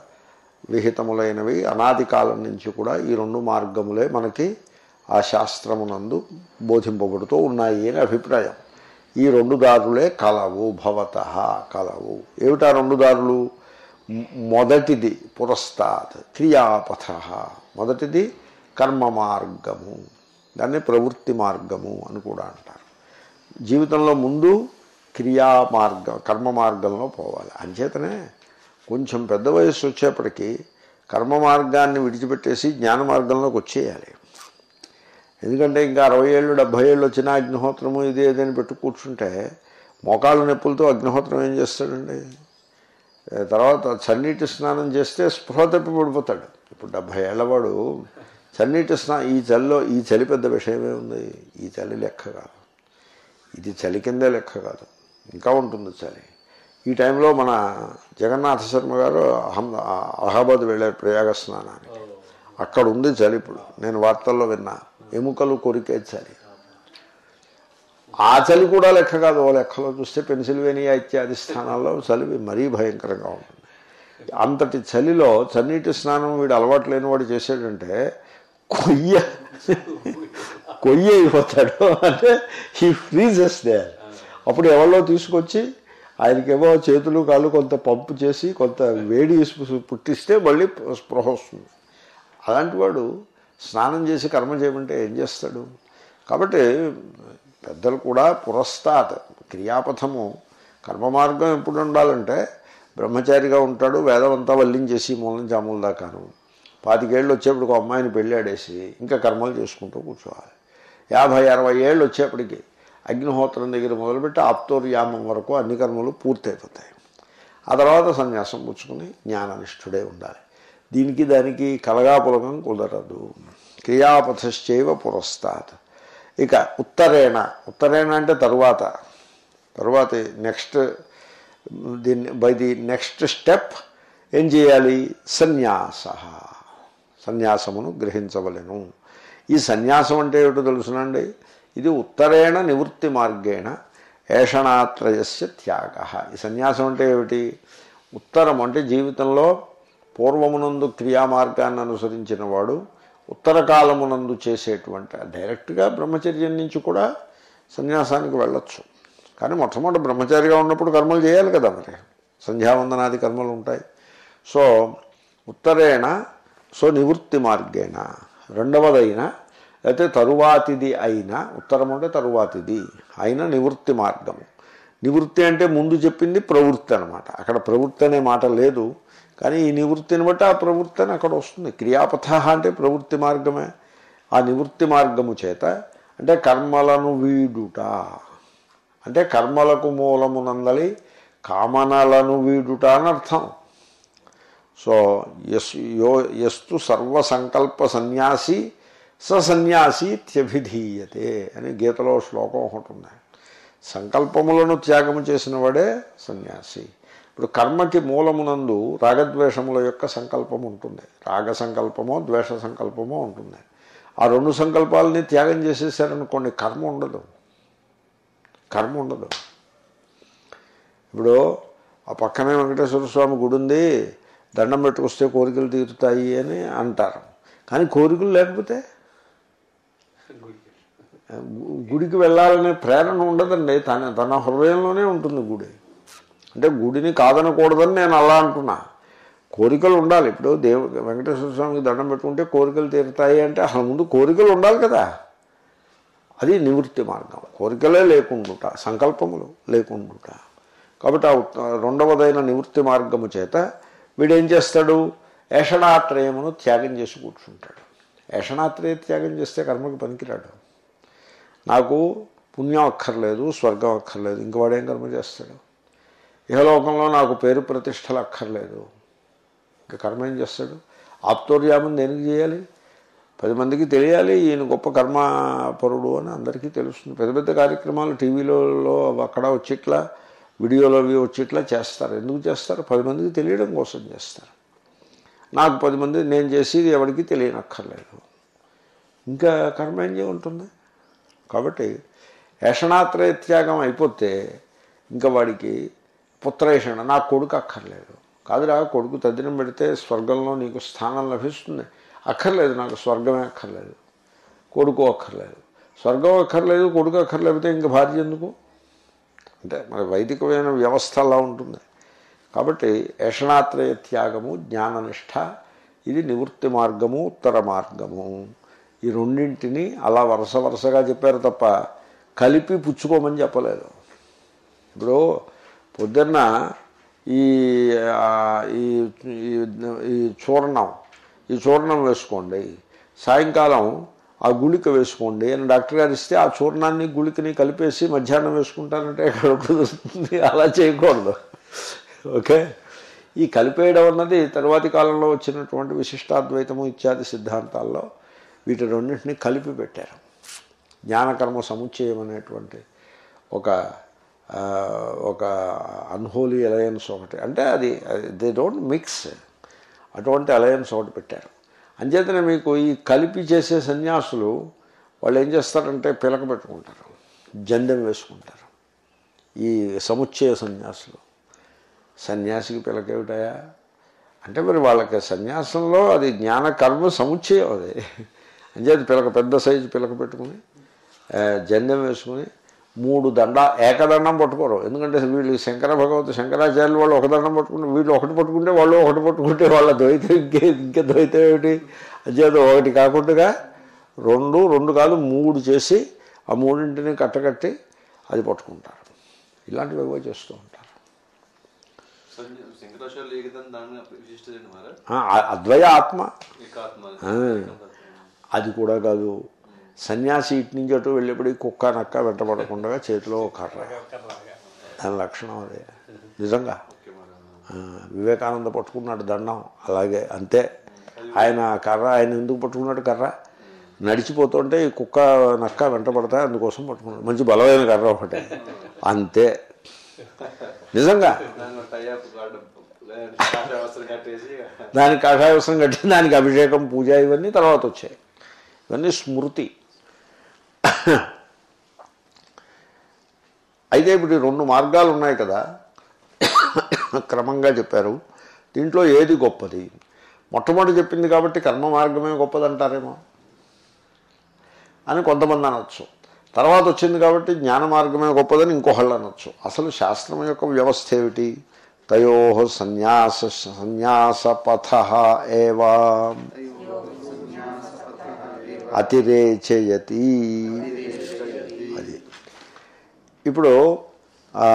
విహితములైనవి అనాది కాలం నుంచి కూడా ఈ రెండు మార్గములే మనకి ఆ శాస్త్రమునందు బోధింపబడుతూ ఉన్నాయి అని అభిప్రాయం ఈ రెండు దారులే కలవు భవత కలవు ఏమిటా రెండు దారులు మొ- మొదటిది పురస్తాత్ క్రియాపథ మొదటిది కర్మ మార్గము దాన్ని ప్రవృత్తి మార్గము అని కూడా అంటారు జీవితంలో ముందు క్రియా మార్గం కర్మ మార్గంలో పోవాలి అంచేతనే కొంచెం పెద్ద వయస్సు వచ్చేప్పటికీ కర్మ మార్గాన్ని విడిచిపెట్టేసి జ్ఞాన మార్గంలోకి వచ్చేయాలి ఎందుకంటే ఇంకా అరవై ఏళ్ళు డెబ్భై ఏళ్ళు వచ్చిన అగ్నిహోత్రము ఇది ఏదని పెట్టు కూర్చుంటే మోకాళ్ళ నొప్పులతో అగ్నిహోత్రం ఏం చేస్తాడండి ఏ తర్వాత చన్నీటి స్నానం చేస్తే స్పృహ తప్పి పడిపోతాడు ఇప్పుడు డెబ్భై ఏళ్ళవాడు చన్నీటి స్నా ఈ చలిలో ఈ చలి పెద్ద విషయమే ఉంది ఈ చలి లెక్క కాదు ఇది చలి కిందే లెక్క కాదు ఇంకా ఉంటుంది చలి ఈ టైంలో మన జగన్నాథ శర్మ గారు అహం అలహాబాద్ వెళ్ళారు ప్రయాగ స్నానానికి అక్కడ ఉంది చలి ఇప్పుడు నేను వార్తల్లో విన్నా ఎముకలు కొరికే చలి ఆ చలి కూడా లెక్క కాదు ఓ లెక్కలో చూస్తే పెన్సిల్వేనియా ఇత్యాది స్థానాల్లో చలి మరీ భయంకరంగా ఉంటుంది అంతటి చలిలో చన్నీటి స్నానం వీడు అలవాటు లేని వాడు చేసాడంటే కొయ్య కొయ్య అయిపోతాడు అంటే హీ ఫ్రీజెస్ దే అప్పుడు ఎవరో తీసుకొచ్చి ఆయనకేమో చేతులు కాళ్ళు కొంత పంపు చేసి కొంత వేడి సు- పుట్టిస్తే మళ్ళీ స్పృహ వస్తుంది అలాంటి వాడు స్నానం చేసి కర్మ చేయమంటే ఏం చేస్తాడు కాబట్టి పెద్దలు కూడా పురస్తాత్ క్రియాపథము కర్మ మార్గం ఎప్పుడు ఉండాలంటే బ్రహ్మచారిగా ఉంటాడు వేదం అంతా వల్లించేసి మూలం జాముల దాకాను పాతికేళ్ళు వచ్చేప్పుడు ఒక అమ్మాయిని పెళ్ళాడేసి ఇంకా కర్మలు చేసుకుంటూ కూర్చోవాలి యాభై అరవై ఏళ్ళు వచ్చేప్పటికి అగ్నిహోత్రం దగ్గర మొదలుపెట్టి ఆప్తోర్యామం వరకు అన్ని కర్మలు పూర్తయిపోతాయి ఆ తర్వాత సన్యాసం పుచ్చుకుని జ్ఞాననిష్ఠుడే ఉండాలి దీనికి దానికి కలగాపులగం కుదరదు క్రియాపథశ్చైవ పురస్తాత్ ఇక ఉత్తరేణ ఉత్తరేణ అంటే తరువాత తరువాత నెక్స్ట్ దీన్ని బై ది నెక్స్ట్ స్టెప్ ఏం చేయాలి సన్యాస సన్యాసమును గ్రహించవలెను ఈ సన్యాసం అంటే ఏమిటో తెలుసునండి ఇది ఉత్తరేణ నివృత్తి మార్గేణ ఏషణాత్రయస్య త్యాగ ఈ సన్యాసం అంటే ఏమిటి ఉత్తరం అంటే జీవితంలో పూర్వమునందు క్రియామార్గాన్ని అనుసరించిన వాడు ఉత్తర కాలమునందు చేసేటువంటి డైరెక్ట్గా బ్రహ్మచర్యం నుంచి కూడా సన్యాసానికి వెళ్ళొచ్చు కానీ మొట్టమొదటి బ్రహ్మచారిగా ఉన్నప్పుడు కర్మలు చేయాలి కదా మరి సంధ్యావందనాది కర్మలు ఉంటాయి సో ఉత్తరేణ సో నివృత్తి మార్గేణ రెండవదైన అయితే తరువాతిది అయిన ఉత్తరం అంటే తరువాతిది అయిన నివృత్తి మార్గము నివృత్తి అంటే ముందు చెప్పింది ప్రవృత్తి అనమాట అక్కడ ప్రవృత్తి అనే మాట లేదు కానీ ఈ నివృత్తిని బట్టి ఆ ప్రవృత్తి అని అక్కడ వస్తుంది క్రియాపథ అంటే ప్రవృత్తి మార్గమే ఆ నివృత్తి మార్గము చేత అంటే కర్మలను వీడుట అంటే కర్మలకు మూలమునందలి కామనలను వీడుట అని అర్థం సో యస్ యో ఎస్తు సర్వసంకల్ప సన్యాసి స సన్యాసి త్యభిధీయతే అని గీతలో శ్లోకం ఒకటి ఉంది సంకల్పములను త్యాగము చేసిన వాడే సన్యాసి ఇప్పుడు కర్మకి మూలమునందు రాగద్వేషముల యొక్క సంకల్పం ఉంటుంది రాగ సంకల్పమో ద్వేష సంకల్పమో ఉంటుంది ఆ రెండు సంకల్పాలని త్యాగం చేసేసారనుకోండి కర్మ ఉండదు కర్మ ఉండదు ఇప్పుడు ఆ పక్కనే వెంకటేశ్వర స్వామి గుడి ఉంది దండం పెట్టుకొస్తే కోరికలు తీరుతాయి అని అంటారు కానీ కోరికలు లేకపోతే గు- గుడికి వెళ్ళాలనే ప్రేరణ ఉండదండి తన తన హృదయంలోనే ఉంటుంది గుడి అంటే గుడిని కాదనకూడదని నేను అలా అంటున్నా కోరికలు ఉండాలి ఇప్పుడు దేవ వెంకటేశ్వర స్వామికి దండం పెట్టుకుంటే కోరికలు తీరుతాయి అంటే అసలు ముందు కోరికలు ఉండాలి కదా అది నివృత్తి మార్గం కోరికలే లేకుండుట సంకల్పములు లేకుండుట కాబట్టి ఆ ఉత్త- రెండవదైన నివృత్తి మార్గము చేత వీడేం చేస్తాడు ఏషణాత్రయమును త్యాగం చేసి కూర్చుంటాడు ఏషణాత్రయ త్యాగం చేస్తే కర్మకి పనికిరాడు నాకు పుణ్యం అక్కర్లేదు స్వర్గం అక్కర్లేదు ఇంక వాడేం కర్మ చేస్తాడు ఇహలోకంలో నాకు పేరు ప్రతిష్టలు అక్కర్లేదు ఇంకా కర్మ ఏం చేస్తాడు ఆప్తోర్యామం దేనికి చేయాలి పది మందికి తెలియాలి ఈయన గొప్ప కర్మపరుడు అని అందరికీ తెలుస్తుంది పెద్ద పెద్ద కార్యక్రమాలు టీవీలలో అక్కడ వచ్చిట్లా వీడియోలో అవి వచ్చిట్లా చేస్తారు ఎందుకు చేస్తారు పది మందికి తెలియడం కోసం చేస్తారు నాకు పది మంది నేను చేసేది ఎవరికి తెలియనక్కర్లేదు ఇంకా కర్మ ఏం చేయ ఉంటుంది కాబట్టి ఏషణాత్రయ త్యాగం అయిపోతే ఇంకా వాడికి పుత్రేషణ నా కొడుకు అక్కర్లేదు కాదురా కొడుకు తద్దినం పెడితే స్వర్గంలో నీకు స్థానం లభిస్తుంది అక్కర్లేదు నాకు స్వర్గమే అక్కర్లేదు కొడుకు అక్కర్లేదు స్వర్గం అక్కర్లేదు కొడుకు అక్కర్లేకపోతే ఇంకా భార్య ఎందుకు అంటే మన వైదికమైన వ్యవస్థ అలా ఉంటుంది కాబట్టి ఏషణాత్రయ త్యాగము జ్ఞాననిష్ట ఇది నివృత్తి మార్గము ఉత్తర మార్గము ఈ రెండింటిని అలా వరుస వరుసగా చెప్పారు తప్ప కలిపి పుచ్చుకోమని చెప్పలేదు ఇప్పుడు పొద్దున్న ఈ ఆ, ఈ ఈ- ఈ చూర్ణం ఈ చూర్ణం వేసుకోండి సాయంకాలం ఆ గుళిక వేసుకోండి అని డాక్టర్ గారు ఇస్తే ఆ చూర్ణాన్ని గుళికని కలిపేసి మధ్యాహ్నం వేసుకుంటారంటే ఎక్కడ కుదురుతుంది అలా చేయకూడదు ఓకే ఈ కలిపేయడం అన్నది తరువాతి కాలంలో వచ్చినటువంటి విశిష్టాద్వైతము ఇత్యాది సిద్ధాంతాల్లో వీటి రెండింటిని కలిపి పెట్టారు జ్ఞానకర్మ సముచ్చయం అనేటువంటి ఒక ఆ, ఒక అన్హోలీ అలయన్స్ ఒకటి అంటే అది దే డోంట్ మిక్స్ అటువంటి అలయన్స్ ఒకటి పెట్టారు అంచేతనే మీకు ఈ కలిపి చేసే సన్యాసులు వాళ్ళు ఏం చేస్తారంటే పిలక పెట్టుకుంటారు జందెం వేసుకుంటారు ఈ సముచ్చయ సన్యాసులు సన్యాసికి పిలకేమిటాయా అంటే మరి వాళ్ళకి సన్యాసంలో అది జ్ఞాన కర్మ సముచ్చయం అది అంచేది పిలక పెద్ద సైజు పిలక పెట్టుకుని ఆ, జందెం వేసుకుని మూడు దండ ఏకదండం పట్టుకోరు ఎందుకంటే వీళ్ళు శంకర భగవత్ శంకరాచార్యులు వాళ్ళు ఒక దండం పట్టుకుంటే వీళ్ళు ఒకటి పట్టుకుంటే వాళ్ళు ఒకటి పట్టుకుంటే వాళ్ళ ద్వైతం ఇంకే ఇంకే ద్వైతం ఏమిటి అంచేది ఒకటి కాకుండా రెండు రెండు కాదు మూడు చేసి ఆ మూడింటిని కట్టకట్టి అది పట్టుకుంటారు ఇలాంటివి ఏవో చేస్తూ ఉంటారు శంకరాచార్యులు ఏకదాన్ని దాని విశిష్టత ఏంటి మరి ఆ, అద్వయ ఆత్మ ఏకాత్మ ఆ. అది కూడా కాదు సన్యాసి ఇటు నుంచి అటు వెళ్ళేప్పుడు ఈ కుక్క నక్క వెంటబడకుండా చేతిలో ఒక కర్ర దాని లక్షణం అదే నిజంగా ఓకే మరి ఆ, వివేకానంద పట్టుకున్నాడు దండం అలాగే అంతే ఆయన కర్ర ఆయన ఎందుకు పట్టుకున్నాడు కర్ర నడిచిపోతుంటే ఈ కుక్క నక్క వెంటబడతాయి అందుకోసం పట్టుకున్నాడు మంచి బలమైన కర్ర ఒకటే అంతే నిజంగా దాని టైప్ కార్డు అవసరం కట్టేసి దానికి కాషాయవసరం కట్టి దానికి అభిషేకం పూజ ఇవన్నీ తర్వాత వచ్చాయి ఇవన్నీ స్మృతి అయితే ఇప్పుడు ఈ రెండు మార్గాలు ఉన్నాయి కదా క్రమంగా చెప్పారు దీంట్లో ఏది గొప్పది మొట్టమొదటి చెప్పింది కాబట్టి కర్మ మార్గమే గొప్పదంటారేమో అని కొంతమంది అనొచ్చు తర్వాత వచ్చింది కాబట్టి జ్ఞాన మార్గమే గొప్పదని ఇంకొకళ్ళు అనొచ్చు అసలు శాస్త్రం యొక్క వ్యవస్థ ఏమిటి తయో సన్యాస సన్యాస పథ ఏవా అతిరేచయతి అది ఇప్పుడు ఆ,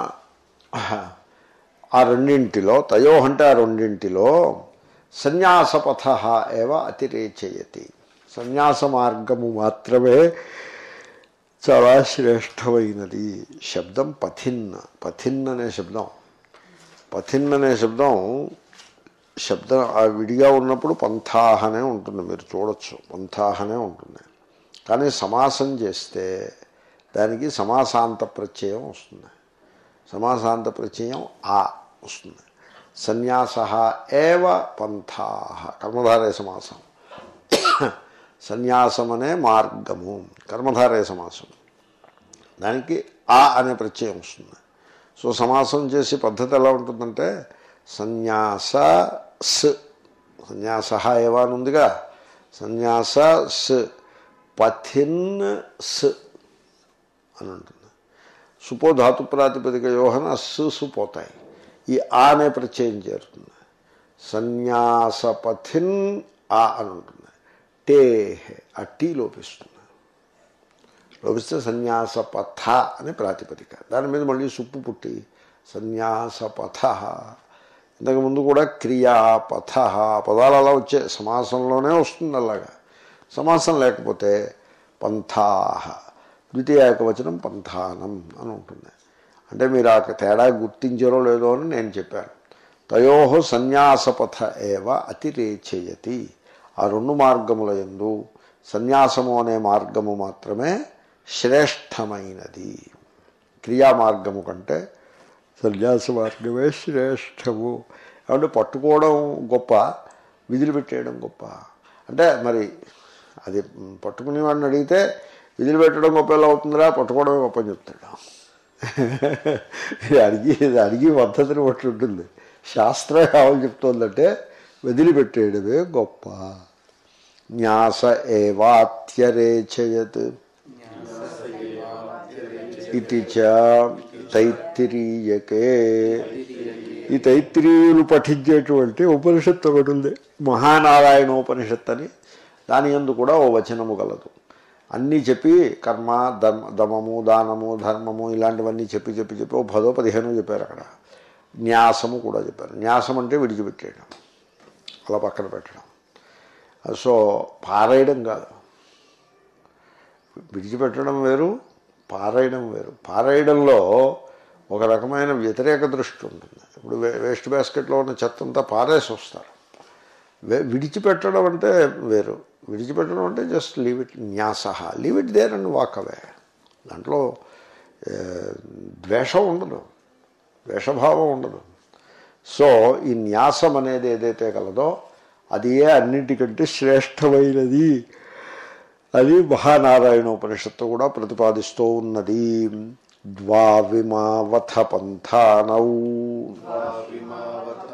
ఆ రెండింటిలో తయో అంటే ఆ రెండింటిలో సన్యాసపథ ఏవ అతిరేచయతి సన్యాస మార్గము మాత్రమే చాలా శ్రేష్టమైనది శబ్దం పథిన్ పథిన్ అనే శబ్దం పథిన్ అనే శబ్దం శబ్దం ఆ విడిగా ఉన్నప్పుడు పంథాహనే ఉంటుంది మీరు చూడొచ్చు పంథాహనే ఉంటుంది కానీ సమాసం చేస్తే దానికి సమాసాంత ప్రత్యయం వస్తుంది సమాసాంత ప్రత్యయం ఆ వస్తుంది సన్యాస ఏవ పంథా కర్మధారయ సమాసం సన్యాసం అనే మార్గము కర్మధారయ సమాసం దానికి ఆ అనే ప్రత్యయం వస్తుంది సో సమాసం చేసే పద్ధతి ఎలా ఉంటుందంటే సన్యాస స్ సన్యాస ఏవా అని ఉందిగా సన్యాస స్ పథిన్ స్ అని ఉంటుంది సుపో ధాతు ప్రాతిపదిక యోహన స్ సు పోతాయి ఈ ఆ అనే ప్రత్యయం చేరుతుంది సన్యాసపథిన్ ఆ అని ఉంటుంది టే ఆ టీ లోపిస్తుంది లోపిస్తే సన్యాసపథ అని ప్రాతిపదిక దాని మీద మళ్ళీ సుప్పు పుట్టి సన్యాసపథ ఇంతకుముందు కూడా క్రియాపథ పదాలు అలా వచ్చే సమాసంలోనే వస్తుంది అలాగా సమాసం లేకపోతే పంథాహ ద్వితీయ ఏకవచనం పంథానం అని ఉంటుంది అంటే మీరు ఆ తేడా గుర్తించారో లేదో అని నేను చెప్పాను తయో సన్యాసపథ ఏవ అతిరేచయతి ఆ రెండు మార్గముల యందు సన్యాసము అనే మార్గము మాత్రమే శ్రేష్టమైనది క్రియా మార్గము కంటే సన్యాస మార్గమే శ్రేష్టము కాబట్టి పట్టుకోవడం గొప్ప విధులు పెట్టేయడం గొప్ప అంటే మరి అది పట్టుకునే వాడిని అడిగితే విధులు పెట్టడం గొప్ప ఎలా అవుతుందిరా పట్టుకోవడమే గొప్ప అని చెప్తాడు ఇది అడిగి ఇది అడిగి పద్ధతిని బట్టి ఉంటుంది శాస్త్రం ఏమని చెప్తోందంటే వదిలిపెట్టేయడమే గొప్ప న్యాస ఏవాత్యరేచయత్ ఇది చ తైత్తిరీయకే ఈ తైత్తిరీయులు పఠించేటువంటి ఉపనిషత్తు ఒకటి ఉంది మహానారాయణ ఉపనిషత్తు అని దాని ఎందు కూడా ఓ వచనము గలదు అన్నీ చెప్పి కర్మ ధర్మ దమము దానము ధర్మము ఇలాంటివన్నీ చెప్పి చెప్పి చెప్పి ఓ పదో పదిహేను చెప్పారు అక్కడ న్యాసము కూడా చెప్పారు న్యాసం అంటే విడిచిపెట్టేయడం అలా పక్కన పెట్టడం సో పారేయడం కాదు విడిచిపెట్టడం వేరు పారేయడం వేరు పారేయడంలో ఒక రకమైన వ్యతిరేక దృష్టి ఉంటుంది ఇప్పుడు వే- వేస్ట్ బాస్కెట్లో ఉన్న చెత్త అంతా పారేసి వస్తారు వే- విడిచిపెట్టడం అంటే వేరు విడిచిపెట్టడం అంటే జస్ట్ లీవ్ ఇట్ న్యాస leave it there and walk away దాంట్లో ఏ, ద్వేషం ఉండదు ద్వేషభావం ఉండదు సో ఈ న్యాసం అనేది ఏదైతే కలదో అది ఏ అన్నిటికంటే శ్రేష్టమైనది అది మహానారాయణ ఉపనిషత్తు కూడా ప్రతిపాదిస్తూ ఉన్నది ద్వావిమావథ పంథానౌ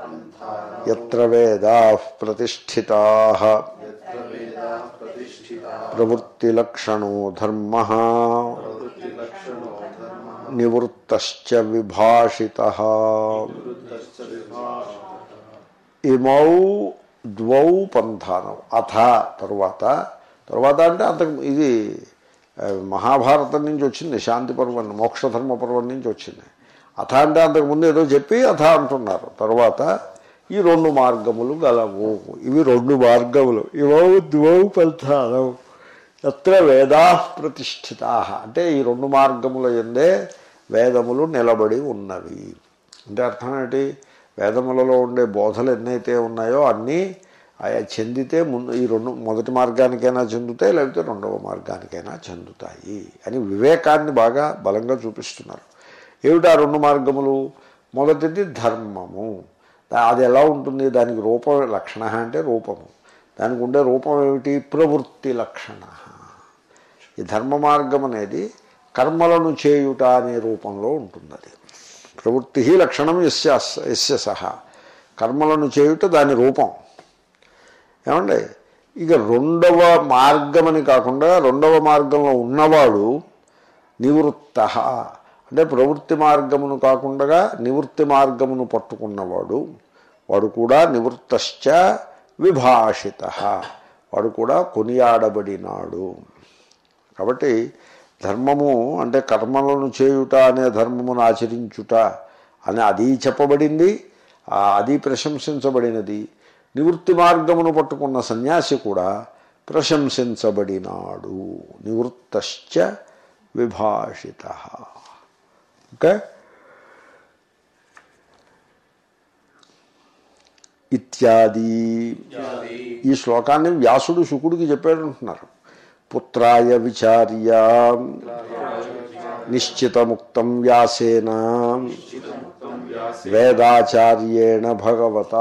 ఎత్ర వేదా ప్రతిష్ఠితా యత్ర వేదాః ప్రతిష్ఠితాః ప్రవృత్తిలక్షణో ధర్మ ప్రవృత్తిలక్షణో ధర్మః నివృత్తశ్చ విభాషిత వృత్తశ్చ విభాషితః ఇమౌ ద్వౌ పంథానం అథ తరువాత తరువాత అంటే అంతకు ఇది ఆ, మహాభారతం నుంచి వచ్చింది శాంతి పర్వం మోక్షధర్మ పర్వం నుంచి వచ్చింది అథ అంటే అంతకుముందు ఏదో చెప్పి అథ అంటున్నారు తర్వాత ఈ రెండు మార్గములు గలవు ఇవి రెండు మార్గములు ఇవౌ ద్వౌ పంథానం ఎత్ర వేదా ప్రతిష్ఠితా అంటే ఈ రెండు మార్గముల ఎందే వేదములు నిలబడి ఉన్నవి అంటే అర్థం ఏంటి వేదములలో ఉండే బోధలు ఎన్నైతే ఉన్నాయో అన్నీ ఆయా చెందితే ముందు ఈ రెండు మొదటి మార్గానికైనా చెందుతాయి లేకపోతే రెండవ మార్గానికైనా చెందుతాయి అని వివేకాన్ని బాగా బలంగా చూపిస్తున్నారు ఏమిటి ఆ రెండు మార్గములు మొదటిది ధర్మము దా- అది ఎలా ఉంటుంది దానికి రూపం లక్షణ అంటే రూపము దానికి ఉండే రూపం ఏమిటి ప్రవృత్తి లక్షణ ఈ ధర్మ మార్గం అనేది కర్మలను చేయుట అనే రూపంలో ఉంటుంది అది ప్రవృత్తి లక్షణం ఎస్య ఎస్య సహా కర్మలను చేయుట దాని రూపం ఏమండి ఇక రెండవ మార్గమని కాకుండా రెండవ మార్గంలో ఉన్నవాడు నివృత్త అంటే ప్రవృత్తి మార్గమును కాకుండా నివృత్తి మార్గమును పట్టుకున్నవాడు వాడు కూడా నివృత్తశ్చ విభాషిత వాడు కూడా కొనియాడబడినాడు కాబట్టి ధర్మము అంటే కర్మలను చేయుట అనే ధర్మమును ఆచరించుట అని అది చెప్పబడింది ఆ అది ప్రశంసించబడినది నివృత్తి మార్గమును పట్టుకున్న సన్యాసి కూడా ప్రశంసించబడినాడు నివృత్తశ్చ విభాషిత ఓకే ఇత్యాది ఈ శ్లోకాన్ని వ్యాసుడు శుకుడికి చెప్పాడు అంటున్నారు పుత్రాయ విచార్య నిశ్చితముక్తం వ్యాసేన వేదాచార్యేణ భగవత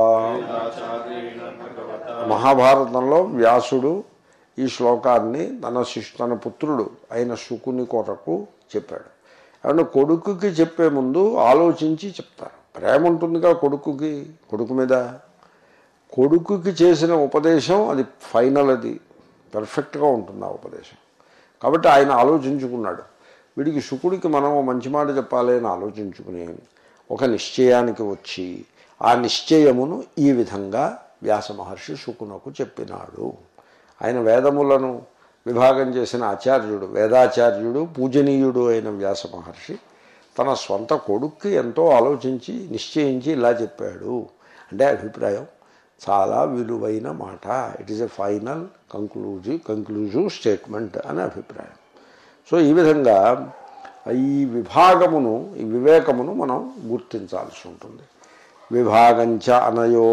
మహాభారతంలో వ్యాసుడు ఈ శ్లోకాన్ని తన శిష్యు తన పుత్రుడు అయిన శుకుని కొరకు చెప్పాడు ఏమంటే కొడుకుకి చెప్పే ముందు ఆలోచించి చెప్తారు ప్రేమ ఉంటుందిగా కొడుకుకి కొడుకు మీద కొడుకుకి చేసిన ఉపదేశం అది ఫైనల్ అది పెర్ఫెక్ట్గా ఉంటుంది ఆ ఉపదేశం కాబట్టి ఆయన ఆలోచించుకున్నాడు వీడికి శుకుడికి మనం ఓ మంచి మాట చెప్పాలి అని ఆలోచించుకుని ఒక నిశ్చయానికి వచ్చి ఆ నిశ్చయమును ఈ విధంగా వ్యాస మహర్షి శుకునకు చెప్పినాడు ఆయన వేదములను విభాగం చేసిన ఆచార్యుడు వేదాచార్యుడు పూజనీయుడు అయిన వ్యాస మహర్షి తన స్వంత కొడుక్కి ఎంతో ఆలోచించి నిశ్చయించి ఇలా చెప్పాడు అంటే అభిప్రాయం చాలా విలువైన మాట it is a final conclusive conclusive statement అని అభిప్రాయం సో ఈ విధంగా ఈ విభాగమును ఈ వివేకమును మనం గుర్తించాల్సి ఉంటుంది విభాగంచ అనయో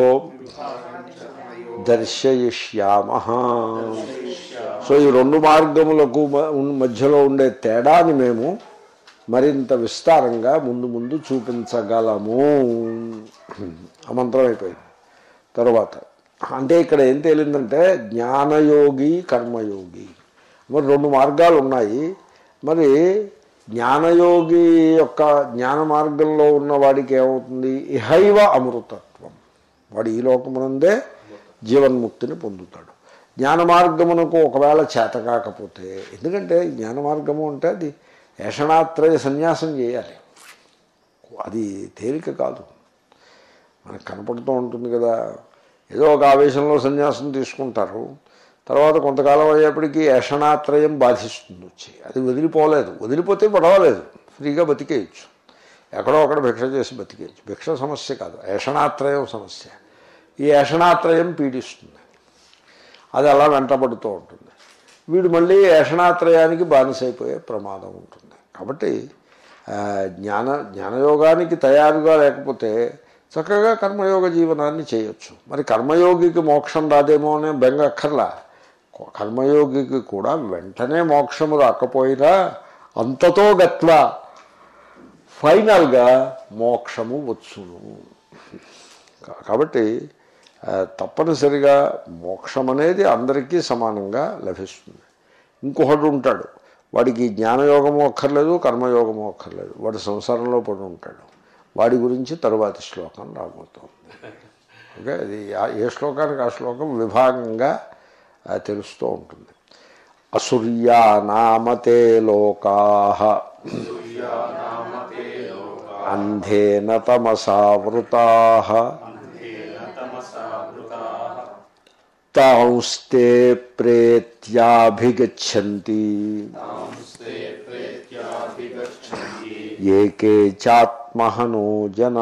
దర్శయిష్యామ సో ఈ రెండు మార్గములకు మ- ఉన్- మధ్యలో ఉండే తేడాని మేము మరింత విస్తారంగా ముందు ముందు చూపించగలము ఆ మంత్రం అయిపోయింది తర్వాత అంటే ఇక్కడ ఏం తేలిందంటే జ్ఞానయోగి కర్మయోగి మరి రెండు మార్గాలు ఉన్నాయి మరి జ్ఞానయోగి యొక్క జ్ఞాన మార్గంలో ఉన్న వాడికి ఏమవుతుంది ఇహైవ అమృతత్వం వాడు ఈ లోకమునందే జీవన్ముక్తిని పొందుతాడు జ్ఞాన మార్గమునకు ఒకవేళ చేత కాకపోతే ఎందుకంటే జ్ఞాన మార్గము అంటే అది ఏషణాత్రయ సన్యాసం చేయాలి అది తేలిక కాదు మనకు కనపడుతూ ఉంటుంది కదా ఏదో ఒక ఆవేశంలో సన్యాసం తీసుకుంటారు తర్వాత కొంతకాలం అయ్యేప్పటికీ ఏషణాత్రయం బాధిస్తుంది వచ్చి అది వదిలిపోలేదు వదిలిపోతే పర్వాలేదు ఫ్రీగా బతికేయచ్చు ఎక్కడో అక్కడ భిక్ష చేసి బతికేయచ్చు భిక్ష సమస్య కాదు ఏషణాత్రయం సమస్య ఈ ఏషణాత్రయం పీడిస్తుంది అది అలా వెంటబడుతూ ఉంటుంది వీడు మళ్ళీ ఏషణాత్రయానికి బానిసైపోయే ప్రమాదం ఉంటుంది కాబట్టి ఆ, జ్ఞాన జ్ఞానయోగానికి తయారుగా లేకపోతే చక్కగా కర్మయోగ జీవనాన్ని చేయొచ్చు మరి కర్మయోగికి మోక్షం రాదేమో అనే బెంగ అక్కర్లా కర్మయోగికి కూడా వెంటనే మోక్షము రాకపోయినా అంతతో గత్వ ఫైనల్గా మోక్షము వచ్చును కా- కాబట్టి ఆ, తప్పనిసరిగా మోక్షం అనేది అందరికీ సమానంగా లభిస్తుంది ఇంకొకడు ఉంటాడు వాడికి జ్ఞానయోగము అక్కర్లేదు కర్మయోగము అక్కర్లేదు వాడు సంసారంలో పడి ఉంటాడు వాడి గురించి తరువాతి శ్లోకం రాబోతోంది ఓకే అది ఆ- ఏ శ్లోకానికి ఆ శ్లోకం విభాగంగా ఆ, తెలుస్తూ ఉంటుంది అసూర్యా నామతే లోకా అంధేన తమసావృతా తాంస్తే ప్రేత్యాభిగచ్చంతి ఏకే చాత్మహనో జనా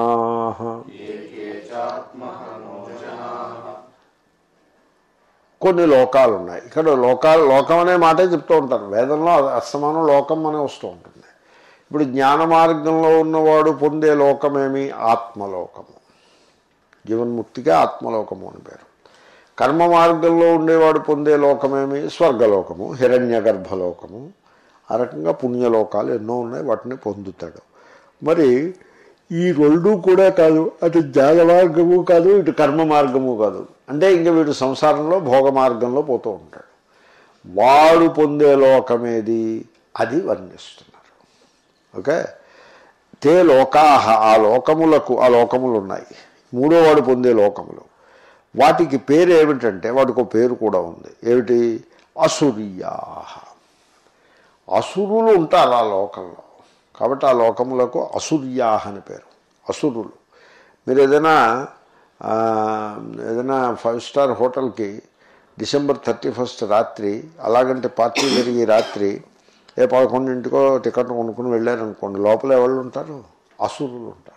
కొన్ని లోకాలు ఉన్నాయి ఇక్కడ లోకాలు లోకం అనే మాటే చెప్తూ ఉంటారు వేదంలో అస్తమానం లోకం అనే వస్తూ ఉంటుంది ఇప్పుడు జ్ఞాన మార్గంలో ఉన్నవాడు పొందే లోకమేమి ఆత్మలోకము జీవన్ముక్తిగా ఆత్మలోకము అని పేరు కర్మ మార్గంలో ఉండేవాడు పొందే లోకమేమి స్వర్గలోకము హిరణ్య గర్భలోకము ఆ రకంగా పుణ్యలోకాలు ఎన్నో ఉన్నాయి వాటిని పొందుతాడు మరి ఈ రెండు కూడా కాదు అటు జ్ఞాన మార్గము కాదు ఇటు కర్మ మార్గము కాదు అంటే ఇంక వీడు సంసారంలో భోగ మార్గంలో పోతూ ఉంటాడు వాడు పొందే లోకమేది అది వర్ణిస్తున్నారు ఓకే తే లోకాహ ఆ లోకములకు ఆ లోకములు ఉన్నాయి మూడో వాడు పొందే లోకములు వాటికి పేరు ఏమిటంటే వాటికి ఒక పేరు కూడా ఉంది ఏమిటి అసుర్యాహ అసురులు ఉంటారు ఆ లోకంలో కాబట్టి ఆ లోకములకు అసుర్యాహ అని పేరు అసురులు మీరు ఏదైనా ఆ, ఏదైనా ఫైవ్ స్టార్ హోటల్కి డిసెంబర్ థర్టీ ఫస్ట్ రాత్రి అలాగంటే పార్టీ జరిగి రాత్రి ఏ పదకొండింటికో టికెట్ కొనుక్కుని వెళ్ళారనుకోండి లోపల ఎవరు ఉంటారు అసురులు ఉంటారు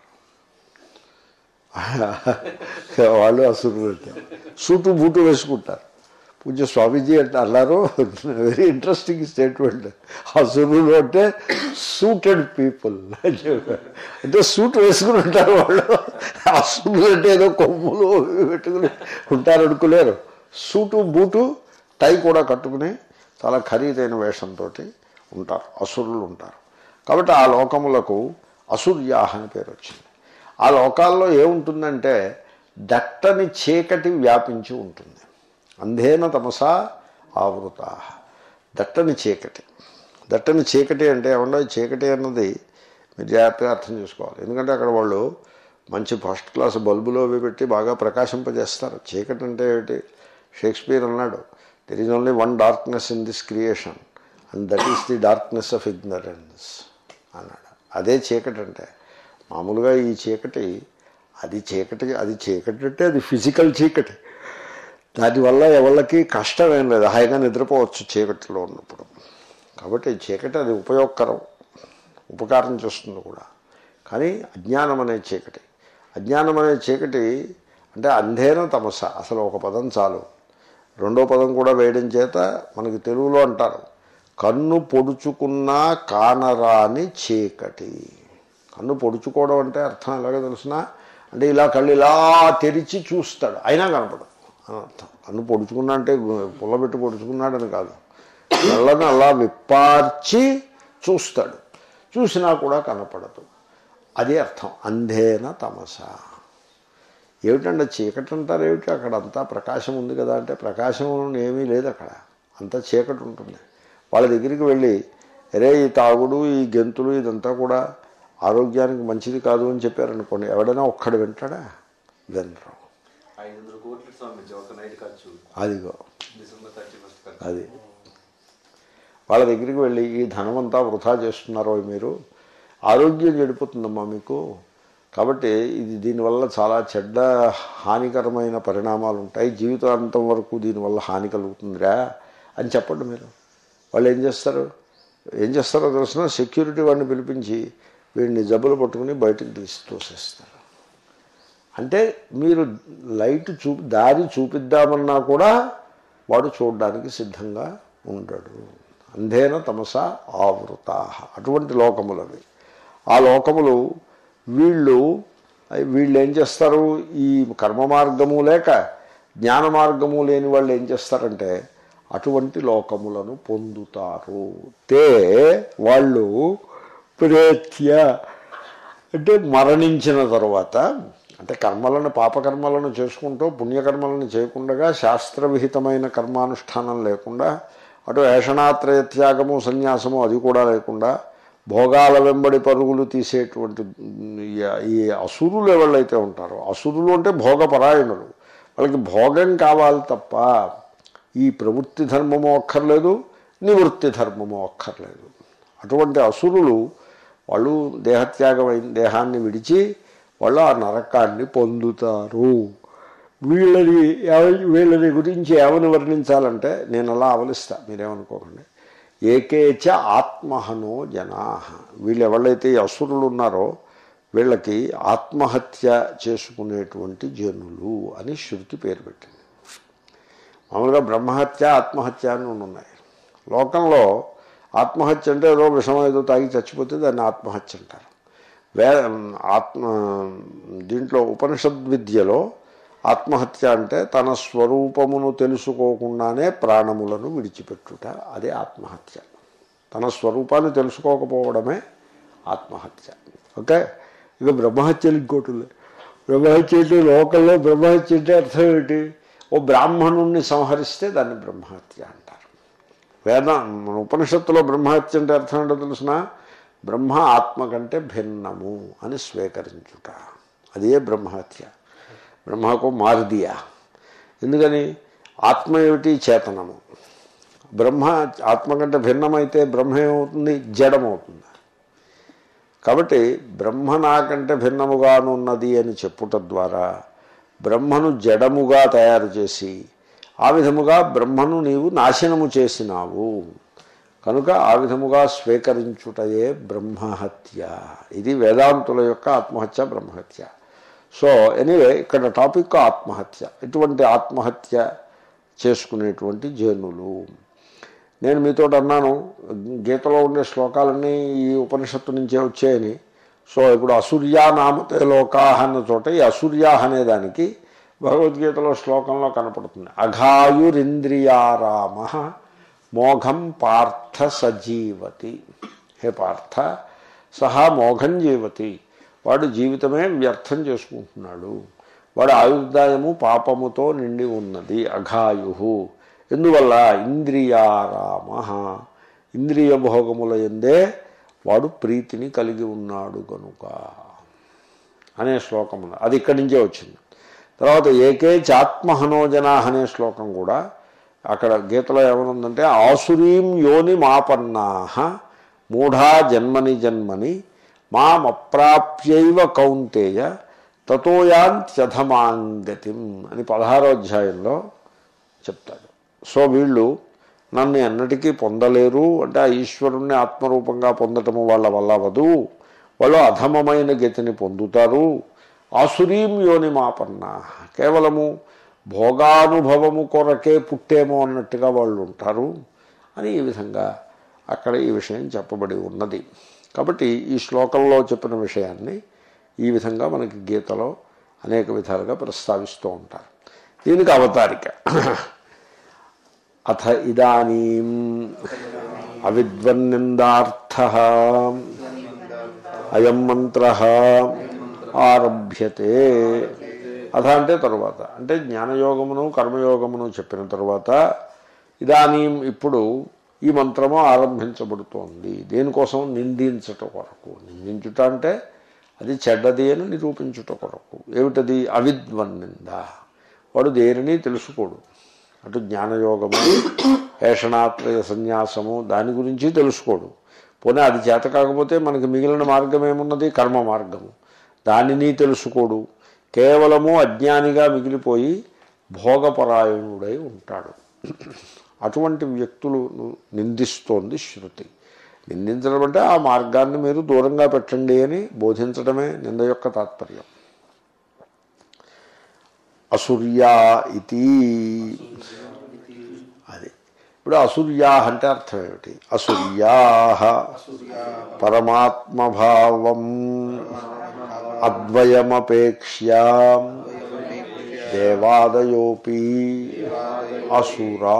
వాళ్ళు అసురులు ఉంటారు సూటు బూటు వేసుకుంటారు పూజ్య స్వామీజీ అంటే అన్నారు వెరీ ఇంట్రెస్టింగ్ స్టేట్మెంట్ అసురులు అంటే సూటెడ్ పీపుల్ అంటే సూట్ వేసుకుని ఉంటారు వాళ్ళు అసురులు అంటే ఏదో కొమ్ములు అవి పెట్టుకుని ఉంటారు అనుకోలేరు సూటు బూటు టై కూడా కట్టుకుని చాలా ఖరీదైన వేషంతో ఉంటారు అసురులు ఉంటారు కాబట్టి ఆ లోకములకు అసుర్యాహ అని పేరు వచ్చింది ఆ లోకాల్లో ఏముంటుందంటే దట్టని చీకటి వ్యాపించి ఉంటుంది అంధేన తమసా ఆవృత దట్టని చీకటి దట్టని చీకటి అంటే ఏమన్నా చీకటి అన్నది మీరు జాగ్రత్తగా అర్థం చేసుకోవాలి ఎందుకంటే అక్కడ వాళ్ళు మంచి ఫస్ట్ క్లాస్ బల్బులు అవి పెట్టి బాగా ప్రకాశింపజేస్తారు చీకటి అంటే ఏమిటి షేక్స్పియర్ అన్నాడు there is only one darkness in this creation and that is the darkness of ignorance అన్నాడు అదే చీకటి అంటే మామూలుగా ఈ చీకటి అది చీకటి అది చీకటి అంటే అది ఫిజికల్ చీకటి దానివల్ల ఎవళ్ళకి కష్టం ఏం లేదు హాయిగా నిద్రపోవచ్చు చీకటిలో ఉన్నప్పుడు కాబట్టి ఈ చీకటి అది ఉపయోగకరం ఉపకారం చేస్తుంది కూడా కానీ అజ్ఞానం అనే చీకటి అజ్ఞానం అనే చీకటి అంటే అంధేన తమస అసలు ఒక పదం చాలు రెండో పదం కూడా వేయడం చేత మనకి తెలుగులో అంటారు కన్ను పొడుచుకున్నా కానరాని చీకటి కన్ను పొడుచుకోవడం అంటే అర్థం ఎలాగో తెలిసిన అంటే ఇలా కళ్ళు ఇలా తెరిచి చూస్తాడు అయినా కనపడదు అని అర్థం కన్ను పొడుచుకున్నా అంటే పుల్లబెట్టి పొడుచుకున్నాడని కాదు కళ్ళను అలా విప్పార్చి చూస్తాడు చూసినా కూడా కనపడదు అది అర్థం అంధేన తమస ఏమిటంటే చీకటి అంటారు ఏమిటి అక్కడ అంతా ప్రకాశం ఉంది కదా అంటే ప్రకాశం ఏమీ లేదు అక్కడ అంతా చీకటి ఉంటుంది వాళ్ళ దగ్గరికి వెళ్ళి అరే ఈ తాగుడు ఈ గెంతులు ఇదంతా కూడా ఆరోగ్యానికి మంచిది కాదు అని చెప్పారనుకోండి ఎవడైనా ఒక్కడు వింటాడా వినరు ఐదు వందల కోట్లు స్వామించి ఒక నైట్ ఖర్చు అదిగో డిసెంబర్ థర్టీ ఫస్ట్ ఖర్చు అది వాళ్ళ దగ్గరికి వెళ్ళి ఈ ధనమంతా వృధా చేస్తున్నారో మీరు ఆరోగ్యం చెడిపోతుందమ్మా మీకు కాబట్టి ఇది దీనివల్ల చాలా చెడ్డ హానికరమైన పరిణామాలు ఉంటాయి జీవితాంతం వరకు దీనివల్ల హాని కలుగుతుందిరా అని చెప్పండి మీరు వాళ్ళు ఏం చేస్తారు ఏం చేస్తారో తెలిసిన సెక్యూరిటీ వాడిని పిలిపించి వీడిని జబ్బులు పట్టుకుని బయటకు తీసి తోసేస్తారు అంటే మీరు లైట్ చూ దారి చూపిద్దామన్నా కూడా వాడు చూడడానికి సిద్ధంగా ఉండడు అంధేన తమస ఆవృత అటువంటి లోకములవి ఆ లోకములు వీళ్ళు వీళ్ళు ఏం చేస్తారు ఈ కర్మ మార్గము లేక జ్ఞాన మార్గము లేని వాళ్ళు ఏం చేస్తారంటే అటువంటి లోకములను పొందుతారు తే వాళ్ళు ప్రేత్య అంటే మరణించిన తర్వాత అంటే కర్మలను పాపకర్మలను చేసుకుంటూ పుణ్యకర్మలను చేయకుండా శాస్త్రవిహితమైన కర్మానుష్ఠానం లేకుండా అటు ఏషణాత్రయ త్యాగము సన్యాసము అది కూడా లేకుండా భోగాల వెంబడి పరుగులు తీసేటువంటి ఈ- ఈ అసురులు ఎవళ్ళైతే ఉంటారో అసురులు అంటే భోగపరాయణులు వాళ్ళకి భోగం కావాలి తప్ప ఈ ప్రవృత్తి ధర్మము అక్కర్లేదు నివృత్తి ధర్మము అక్కర్లేదు అటువంటి అసురులు వాళ్ళు దేహత్యాగమైన దేహాన్ని విడిచి వాళ్ళు ఆ నరకాన్ని పొందుతారు వీళ్ళని ఎవ- వీళ్ళని గురించి ఏమని వర్ణించాలంటే నేను అలా అవలిస్తా మీరేమనుకోకండి ఏకేచ ఆత్మహనో జనా వీళ్ళు ఎవళ్ళైతే ఈ అసురులు ఉన్నారో వీళ్ళకి ఆత్మహత్య చేసుకునేటువంటి జనులు అని శృతి పేరు పెట్టింది మామూలుగా బ్రహ్మహత్య ఆత్మహత్య అని రెండు ఉన్నాయి లోకంలో ఆత్మహత్య అంటే ఏదో విషం ఏదో తాగి చచ్చిపోతే దాన్ని ఆత్మహత్య అంటారు వే ఆత్మ దీంట్లో ఉపనిషద్ విద్యలో ఆత్మహత్య అంటే తన స్వరూపమును తెలుసుకోకుండానే ప్రాణములను విడిచిపెట్టుట అదే ఆత్మహత్య తన స్వరూపాన్ని తెలుసుకోకపోవడమే ఆత్మహత్య ఓకే ఇక బ్రహ్మహత్యలు ఇంకోటి ఉన్నాయి. బ్రహ్మహత్య అంటే లోకల్లో బ్రహ్మహత్య అంటే అర్థం ఏంటి ఓ బ్రాహ్మణుణ్ణి సంహరిస్తే దాన్ని బ్రహ్మహత్య అంటారు వేద మన ఉపనిషత్తులో బ్రహ్మహత్య అంటే అర్థం ఏంటో తెలిసిన బ్రహ్మ ఆత్మ కంటే భిన్నము అని స్వీకరించుట అదే బ్రహ్మహత్య బ్రహ్మకు మారుదియా ఎందుకని ఆత్మ ఏమిటి చేతనము బ్రహ్మ ఆత్మ కంటే భిన్నమైతే బ్రహ్మ ఏమవుతుంది జడమవుతుంది కాబట్టి బ్రహ్మ నాకంటే భిన్నముగానున్నది అని చెప్పుట ద్వారా బ్రహ్మను జడముగా తయారు చేసి ఆ విధముగా బ్రహ్మను నీవు నాశనము చేసినావు కనుక ఆ విధముగా స్వీకరించుటయే బ్రహ్మహత్య ఇది వేదాంతుల యొక్క ఆత్మహత్య బ్రహ్మహత్య సో ఎనీవే ఇక్కడ టాపిక్ ఆత్మహత్య ఇటువంటి ఆత్మహత్య చేసుకునేటువంటి జనులు నేను మీతో అన్నాను గీతలో ఉండే శ్లోకాలన్నీ ఈ ఉపనిషత్తు నుంచే వచ్చాయని సో ఇప్పుడు అసూర్యా నామతే లోకాహ అన్న చోట ఈ అసూర్యాహ అనే దానికి భగవద్గీతలో శ్లోకంలో కనపడుతుంది అఘాయురింద్రియారామ మోఘం పార్థ సజీవతి హే పార్థ సహా మోఘం జీవతి వాడు జీవితమే వ్యర్థం చేసుకుంటున్నాడు వాడు ఆయుర్దాయము పాపముతో నిండి ఉన్నది అఘాయు ఎందువల్ల ఇంద్రియారామ ఇంద్రియ భోగముల ఎందే వాడు ప్రీతిని కలిగి ఉన్నాడు కనుక అనే శ్లోకం ఉంది అది ఇక్కడి నుంచే వచ్చింది తర్వాత ఏకే చాత్మహనోజనా అనే శ్లోకం కూడా అక్కడ గీతలో ఏమనుందంటే ఆసురీం యోని మాపన్నా మూఢా జన్మని జన్మని మామప్రాప్యైవ కౌంతేయ తతోయాంత్యధమాంగతిం అని పదహారో అధ్యాయంలో చెప్తాడు సో వీళ్ళు నన్ను ఎన్నటికీ పొందలేరు అంటే ఆ ఈశ్వరుణ్ణి ఆత్మరూపంగా పొందటము వాళ్ళ వల్ల అవదు వాళ్ళు అధమమైన గతిని పొందుతారు ఆసురీం యోని మాపన్న కేవలము భోగానుభవము కొరకే పుట్టేమో అన్నట్టుగా వాళ్ళు ఉంటారు అని ఈ విధంగా అక్కడ ఈ విషయం చెప్పబడి ఉన్నది కాబట్టి ఈ శ్లోకంలో చెప్పిన విషయాన్ని ఈ విధంగా మనకి గీతలో అనేక విధాలుగా ప్రస్తావిస్తూ ఉంటారు దీనికి అవతారిక అథ ఇదానీ అవిద్వన్నిందార్థ అయం మంత్ర ఆరభ్యతే అథ అంటే తరువాత అంటే జ్ఞానయోగమును కర్మయోగమును చెప్పిన తరువాత ఇదానీం ఇప్పుడు ఈ మంత్రము ఆరంభించబడుతోంది దేనికోసం నిందించట కొరకు నిందించుట అంటే అది చెడ్డది అని నిరూపించుట కొరకు ఏమిటది అవిద్వన్నింద వాడు దేనిని తెలుసుకోడు అటు జ్ఞానయోగము ఏషణాత్రయ సన్యాసము దాని గురించి తెలుసుకోడు పోనీ అది చేత కాకపోతే మనకి మిగిలిన మార్గం ఏమున్నది కర్మ మార్గము దానిని తెలుసుకోడు కేవలము అజ్ఞానిగా మిగిలిపోయి భోగపరాయణుడై ఉంటాడు అటువంటి వ్యక్తులను నిందిస్తోంది శృతి నిందించడం అంటే ఆ మార్గాన్ని మీరు దూరంగా పెట్టండి అని బోధించడమే నింద యొక్క తాత్పర్యం అసూర్యా ఇది అది ఇప్పుడు అసూర్యా అంటే అర్థం ఏమిటి అసూర్యా పరమాత్మభావం అద్వయమపేక్ష్య దేవాదయోపి అసురా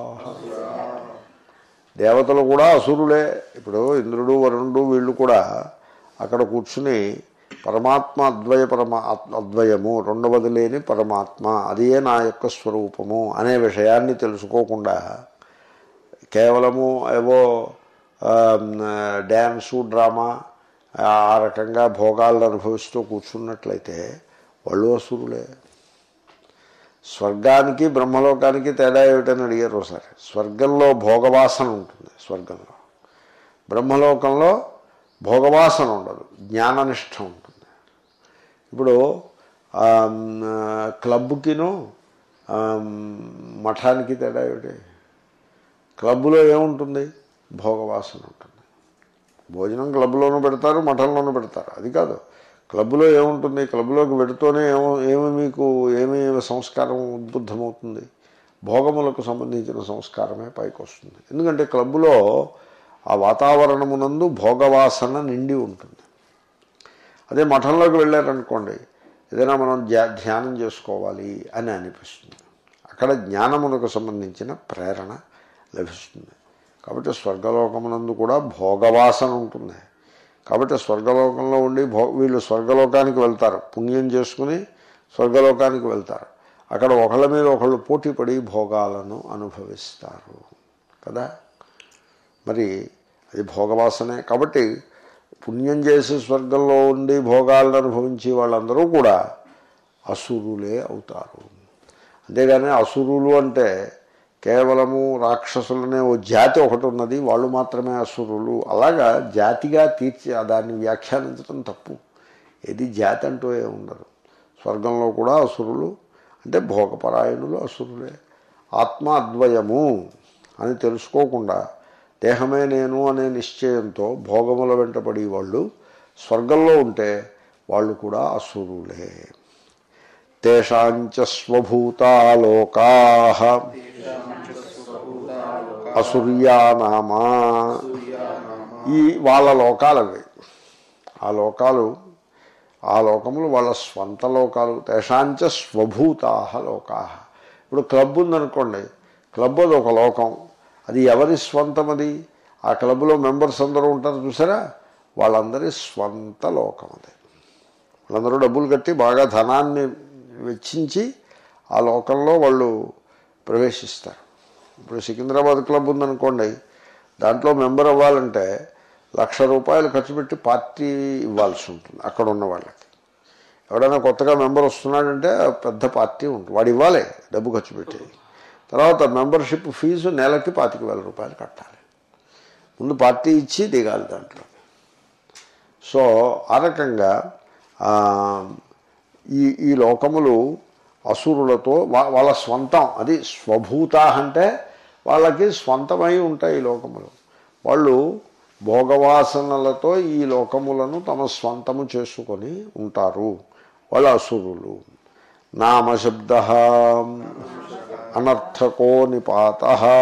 దేవతలు కూడా అసురులే ఇప్పుడు ఇంద్రుడు వరుణుడు వీళ్ళు కూడా అక్కడ కూర్చుని పరమాత్మ అద్వయ పరమా అద్వయము రెండవది లేని పరమాత్మ అదే నా యొక్క స్వరూపము అనే విషయాన్ని తెలుసుకోకుండా కేవలము ఏవో డ్యాన్సు డ్రామా ఆ రకంగా భోగాలను అనుభవిస్తూ కూర్చున్నట్లయితే వాళ్ళు అసురులే స్వర్గానికి బ్రహ్మలోకానికి తేడా ఏమిటని అడిగారు ఒకసారి స్వర్గంలో భోగవాసన ఉంటుంది స్వర్గంలో బ్రహ్మలోకంలో భోగవాసన ఉండదు జ్ఞాననిష్ట ఉంటుంది ఇప్పుడు ఆమ్, క్లబ్కిను ఆమ్, మఠానికి తేడా ఏమిటి క్లబ్లో ఏముంటుంది భోగవాసన ఉంటుంది భోజనం క్లబ్లోనూ పెడతారు మఠంలోనూ పెడతారు అది కాదు క్లబ్లో ఏముంటుంది క్లబ్లోకి పెడుతూనే ఏమో ఏమి మీకు ఏమి సంస్కారం ఉద్బుద్ధమవుతుంది భోగములకు సంబంధించిన సంస్కారమే పైకి వస్తుంది ఎందుకంటే క్లబ్లో ఆ వాతావరణమునందు భోగవాసన నిండి ఉంటుంది అదే మఠంలోకి వెళ్ళారనుకోండి ఏదైనా మనం ధ్యా ధ్యానం చేసుకోవాలి అని అనిపిస్తుంది అక్కడ జ్ఞానమునకు సంబంధించిన ప్రేరణ లభిస్తుంది కాబట్టి స్వర్గలోకమునందు కూడా భోగవాసన ఉంటుంది కాబట్టి స్వర్గలోకంలో ఉండి భో వీళ్ళు స్వర్గలోకానికి వెళ్తారు పుణ్యం చేసుకుని స్వర్గలోకానికి వెళ్తారు అక్కడ ఒకళ్ళ మీద ఒకళ్ళు పోటీ పడి భోగాలను అనుభవిస్తారు కదా మరి అది భోగవాసనే కాబట్టి పుణ్యం చేసి స్వర్గంలో ఉండి భోగాలను అనుభవించే వాళ్ళందరూ కూడా అసురులే అవుతారు అంతేగాని అసురులు అంటే కేవలము రాక్షసులనే ఓ జాతి ఒకటి ఉన్నది వాళ్ళు మాత్రమే అసురులు అలాగా జాతిగా తీర్చి దాన్ని వ్యాఖ్యానించడం తప్పు ఏది జాతి అంటూ ఏ ఉండదు స్వర్గంలో కూడా అసురులు అంటే భోగపరాయణులు అసురులే ఆత్మ అద్వయము అని తెలుసుకోకుండా దేహమే నేను అనే నిశ్చయంతో భోగముల వెంటపడి వాళ్ళు స్వర్గంలో ఉంటే వాళ్ళు కూడా అసురులే తేషాంచ స్వభూతాలోకా అసూర్యానామా ఈ వాళ్ళ లోకాలు అవి ఆ లోకాలు ఆ లోకములు వాళ్ళ స్వంత లోకాలు తేషాంచ స్వభూతా లోకా ఇప్పుడు క్లబ్ ఉందనుకోండి క్లబ్ అది ఒక లోకం అది ఎవరి స్వంతం అది ఆ క్లబ్లో మెంబర్స్ అందరూ ఉంటారు చూసారా వాళ్ళందరి స్వంత లోకం అది వాళ్ళందరూ డబ్బులు కట్టి బాగా ధనాన్ని వెచ్చించి ఆ లోకంలో వాళ్ళు ప్రవేశిస్తారు ఇప్పుడు సికింద్రాబాద్ క్లబ్ ఉందనుకోండి దాంట్లో మెంబర్ అవ్వాలంటే లక్ష రూపాయలు ఖర్చు పెట్టి పార్టీ ఇవ్వాల్సి ఉంటుంది అక్కడ ఉన్న వాళ్ళకి ఎవడైనా కొత్తగా మెంబర్ వస్తున్నాడంటే పెద్ద పార్టీ ఉంటుంది వాడు ఇవ్వాలి డబ్బు ఖర్చు పెట్టి తర్వాత మెంబర్షిప్ ఫీజు నెలకి పాతిక వేల రూపాయలు కట్టాలి ముందు పార్టీ ఇచ్చి దిగాలి దాంట్లో సో ఆ రకంగా ఆ, ఈ ఈ లోకములు అసురులతో వా- వాళ్ళ స్వంతం అది స్వభూత అంటే వాళ్ళకి స్వంతమై ఉంటాయి ఈ లోకములు వాళ్ళు భోగవాసనలతో ఈ లోకములను తమ స్వంతము చేసుకొని ఉంటారు వాళ్ళ అసురులు నామశబ్ద అనర్థకో నిపాత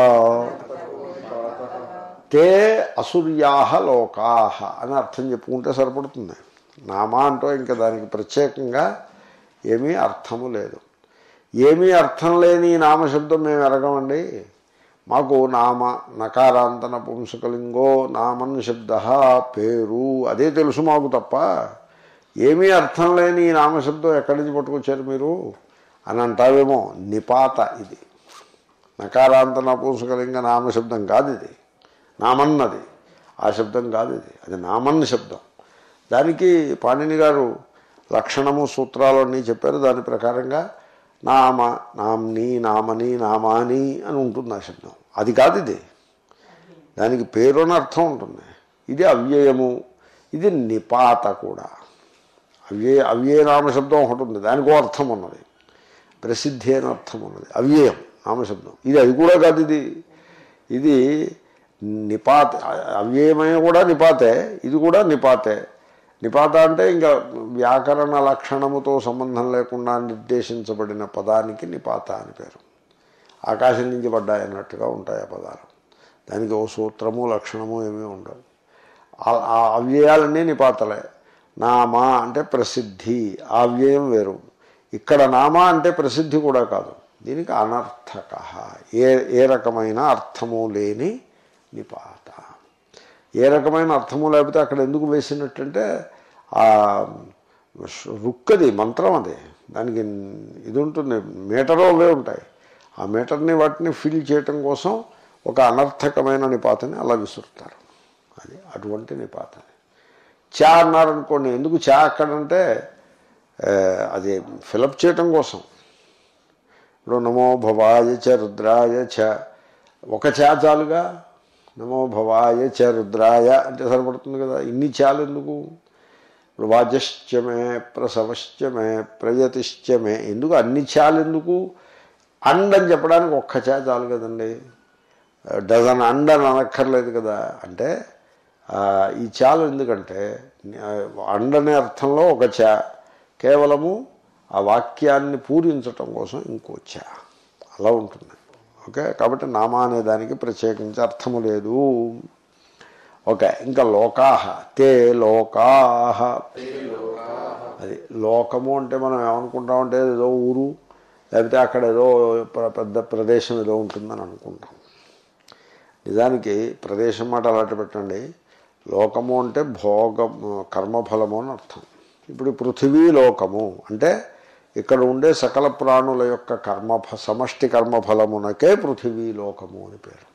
తే అసూర్యాహ లోకాహ అని అర్థం చెప్పుకుంటే సరిపడుతుంది నామా అంటూ ఇంకా దానికి ప్రత్యేకంగా ఏమీ అర్థము లేదు ఏమీ అర్థం లేని ఈ నామశబ్దం మేము ఎరగమండి మాకు నామ నకారాంత నపుంసకలింగో నామన్ శబ్ద పేరు అదే తెలుసు మాకు తప్ప ఏమీ అర్థం లేని ఈ నామశబ్దం ఎక్కడి నుంచి పట్టుకొచ్చారు మీరు అని అంటావేమో నిపాత ఇది నకారాంత నపుంసకలింగ నామశబ్దం కాదు ఇది నామన్నది ఆ శబ్దం కాదు ఇది అది నామన్న శబ్దం దానికి పాణిని గారు లక్షణము సూత్రాలన్నీ చెప్పారు దాని ప్రకారంగా నామ నామ్ని నామని నామాని అని ఉంటుంది ఆ శబ్దం అది కాదు ఇది దానికి పేరు అని అర్థం ఉంటుంది ఇది అవ్యయము ఇది నిపాత కూడా అవ్యయ అవ్యయ నామశబ్దం ఒకటి ఉంది దానికో అర్థం ఉన్నది ప్రసిద్ధి అని అర్థం ఉన్నది అవ్యయం నామశబ్దం ఇది అది కూడా కాదు ఇది ఇది నిపాత అవ్యయమైన కూడా నిపాతే ఇది కూడా నిపాతే నిపాత అంటే ఇంకా వ్యాకరణ లక్షణముతో సంబంధం లేకుండా నిర్దేశించబడిన పదానికి నిపాత అని పేరు ఆకాశం నుంచి పడ్డాయన్నట్టుగా ఉంటాయి ఆ పదాలు దానికి ఓ సూత్రము లక్షణము ఏమీ ఉండవు ఆ- ఆ అవ్యయాలన్నీ నిపాతలే నామా అంటే ప్రసిద్ధి ఆ అవ్యయం వేరు ఇక్కడ నామా అంటే ప్రసిద్ధి కూడా కాదు దీనికి అనర్థక ఏ ఏ రకమైన అర్థము లేని నిపాత ఏ రకమైన అర్థము లేకపోతే అక్కడ ఎందుకు వేసినట్టంటే ఆ రుక్కది మంత్రం అది దానికి ఇది ఉంటుంది మీటరు అవే ఉంటాయి ఆ మీటర్ని వాటిని ఫిల్ చేయటం కోసం ఒక అనర్థకమైన నిపాతని అలా విసురుతారు అది అటువంటి నిపాతని చా అన్నారనుకోండి ఎందుకు చా అక్కడంటే ఆ, అది ఫిలప్ చేయటం కోసం ఇప్పుడు నమో భవాయ చ రుద్రాయ చ ఒక చా చాలుగా నమో భవాయ చ రుద్రాయ అంటే సరిపడుతుంది కదా ఇన్ని చాలు ఎందుకు ఇప్పుడు వాజశ్చమే ప్రసవశ్చమే ప్రయతిశ్చమే ఎందుకు అన్ని చాలు ఎందుకు అండ్ అని చెప్పడానికి ఒక్క చా చాలు కదండి డజన్ అండ్ అని అనక్కర్లేదు కదా అంటే ఆ, ఈ చాలు ఎందుకంటే ఆ, అండ్ అనే అర్థంలో ఒక చా కేవలము ఆ వాక్యాన్ని పూరించటం కోసం ఇంకో చా అలా ఉంటుంది ఓకే కాబట్టి నామా అనే దానికి ప్రత్యేకించి అర్థము లేదు ఓకే ఇంకా లోకాహ తే లోకాహ అది లోకము అంటే మనం ఏమనుకుంటామంటే ఏదో ఊరు లేకపోతే అక్కడ ఏదో ప్ర- పెద్ద ప్రదేశం ఏదో ఉంటుందని అనుకుంటాం నిజానికి ప్రదేశం మాట అలాంటి పెట్టండి లోకము అంటే భోగం కర్మఫలము అని అర్థం ఇప్పుడు పృథివీ లోకము అంటే ఇక్కడ ఉండే సకల ప్రాణుల యొక్క కర్మ సమష్టి కర్మఫలమునకే పృథివీ లోకము అని పేరు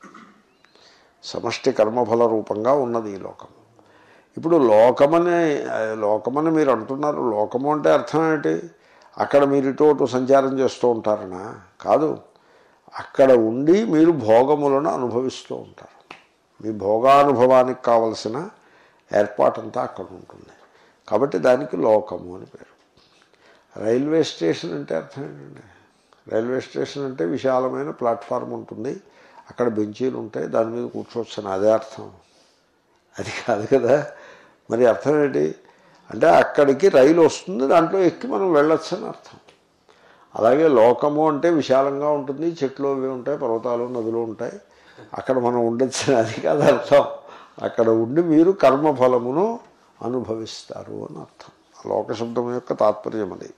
సమష్టి కర్మఫల రూపంగా ఉన్నది ఈ లోకము ఇప్పుడు లోకమని ఆ, లోకమని మీరు అంటున్నారు లోకము అంటే అర్థం ఏంటి అక్కడ మీరు ఇటు అటు సంచారం చేస్తూ ఉంటారనా కాదు అక్కడ ఉండి మీరు భోగములను అనుభవిస్తూ ఉంటారు మీ భోగానుభవానికి కావలసిన ఏర్పాటంతా అక్కడ ఉంటుంది కాబట్టి దానికి లోకము అని పేరు రైల్వే స్టేషన్ అంటే అర్థం ఏంటండి రైల్వే స్టేషన్ అంటే విశాలమైన ప్లాట్ఫామ్ ఉంటుంది అక్కడ బెంచీలు ఉంటాయి దాని మీద కూర్చోవచ్చు అదే అర్థం అది కాదు కదా మరి అర్థం ఏంటి అంటే అక్కడికి రైలు వస్తుంది దాంట్లో ఎక్కి మనం వెళ్ళొచ్చు అని అర్థం అలాగే లోకము అంటే విశాలంగా ఉంటుంది చెట్లు అవి ఉంటాయి పర్వతాలు నదులు ఉంటాయి అక్కడ మనం ఉండొచ్చు అని అది కాదు అర్థం అక్కడ ఉండి మీరు కర్మఫలమును అనుభవిస్తారు అని అర్థం ఆ లోక శబ్దం యొక్క తాత్పర్యం అది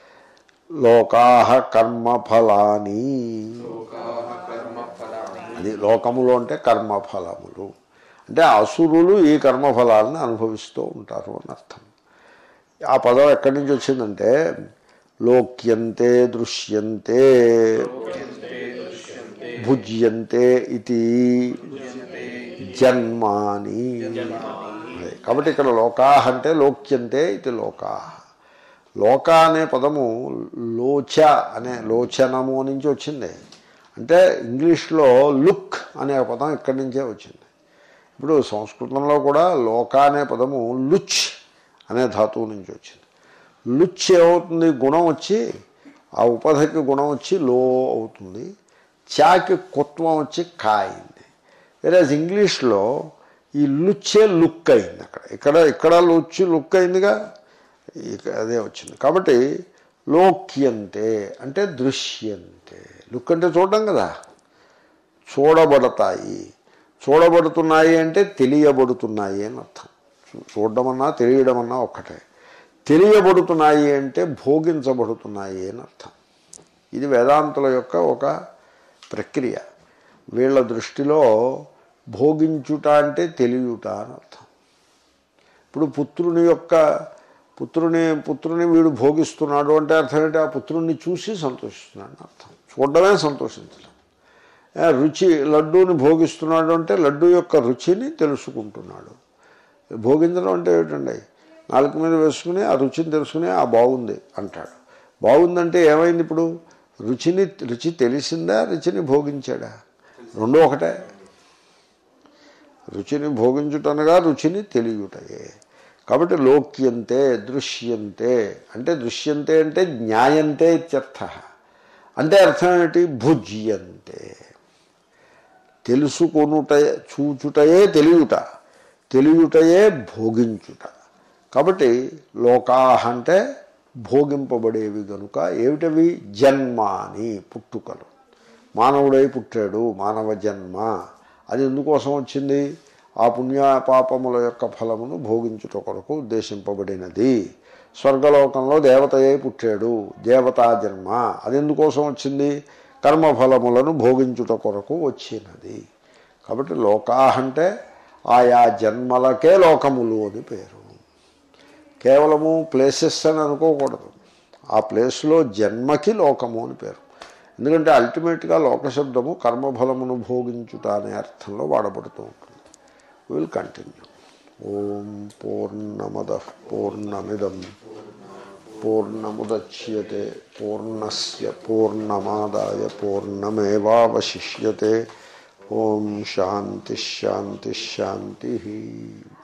లోకాహ కర్మఫలాని అది లోకములు అంటే కర్మఫలములు అంటే అసురులు ఈ కర్మఫలాలను అనుభవిస్తూ ఉంటారు అని అర్థం ఆ పదం ఎక్కడి నుంచి వచ్చిందంటే లోక్యంతే దృశ్యంతే భుజ్యంతే ఇది జన్మాని అదే. కాబట్టి ఇక్కడ లోకా అంటే లోక్యంతే ఇది లోకా లోక అనే పదము లోచ అనే లోచనము నుంచి వచ్చింది అంటే ఇంగ్లీష్లో లుక్ అనే పదం ఇక్కడి నుంచే వచ్చింది ఇప్పుడు సంస్కృతంలో కూడా లోక అనే పదము లుచ్ అనే ధాతువు నుంచి వచ్చింది లుచ్ ఏమవుతుంది గుణం వచ్చి ఆ ఉపధకి గుణం వచ్చి లో అవుతుంది చాకి కుత్వం వచ్చి కా అయింది వేరే ఇంగ్లీష్లో ఈ లుచ్చే లుక్ అయింది అక్కడ ఇక్కడ ఇక్కడ లుచ్చు లుక్ అయిందిగా ఇక అదే వచ్చింది కాబట్టి లోక్యంతే అంటే దృశ్యంతే లుక్ అంటే చూడడం కదా చూడబడతాయి చూడబడుతున్నాయి అంటే తెలియబడుతున్నాయి అని అర్థం చూ- చూడడం అన్నా తెలియడం అన్నా ఒక్కటే తెలియబడుతున్నాయి అంటే భోగించబడుతున్నాయి అని అర్థం ఇది వేదాంతుల యొక్క ఒక ప్రక్రియ వీళ్ళ దృష్టిలో భోగించుట అంటే తెలియుట అని అర్థం ఇప్పుడు పుత్రుని యొక్క పుత్రుని పుత్రుని వీడు భోగిస్తున్నాడు అంటే అర్థం ఏంటి ఆ పుత్రుణ్ణి చూసి సంతోషిస్తున్నాడు అని అర్థం చూడడమే సంతోషించడం ఏ, రుచి లడ్డూని భోగిస్తున్నాడు అంటే లడ్డు యొక్క రుచిని తెలుసుకుంటున్నాడు భోగించడం అంటే ఏమిటండి నాలుగు మీద వేసుకుని ఆ రుచిని తెలుసుకుని ఆ బాగుంది అంటాడు బాగుందంటే ఏమైంది ఇప్పుడు రుచిని రుచి తెలిసిందా రుచిని భోగించాడా రెండో ఒకటే రుచిని భోగించుటనగా రుచిని తెలియుటయే కాబట్టి లోక్యంతే దృశ్యంతే అంటే దృశ్యంతే అంటే జ్ఞాయంతే ఇత్యర్థ అంటే అర్థం ఏమిటి భుజ్యంతే తెలుసుకొనుట చూచుటయే తెలియుట తెలియుటయే భోగించుట కాబట్టి లోకాహ అంటే భోగింపబడేవి గనుక ఏమిటవి జన్మాని పుట్టుకలు మానవుడై పుట్టాడు మానవ జన్మ అది ఎందుకోసం వచ్చింది ఆ పుణ్య పాపముల యొక్క ఫలమును భోగించుట కొరకు ఉద్దేశింపబడినది స్వర్గలోకంలో దేవతయే పుట్టాడు దేవతా జన్మ అది ఎందుకోసం వచ్చింది కర్మఫలములను భోగించుట కొరకు వచ్చినది కాబట్టి లోకా అంటే ఆయా జన్మలకే లోకములు అని పేరు కేవలము ప్లేసెస్ అని అనుకోకూడదు ఆ ప్లేస్లో జన్మకి లోకము అని పేరు ఎందుకంటే అల్టిమేట్గా లోకశబ్దము కర్మఫలమును భోగించుట అనే అర్థంలో వాడబడుతూ ఉంటుంది విల్ కంటిన్యూ ఓం పూర్ణమద పూర్ణమిదం పూర్ణముద్యతే పూర్ణస్ పూర్ణమాదాయ పూర్ణమేవాశిష్యతే ఓం శాంతి శాంతి శాంతి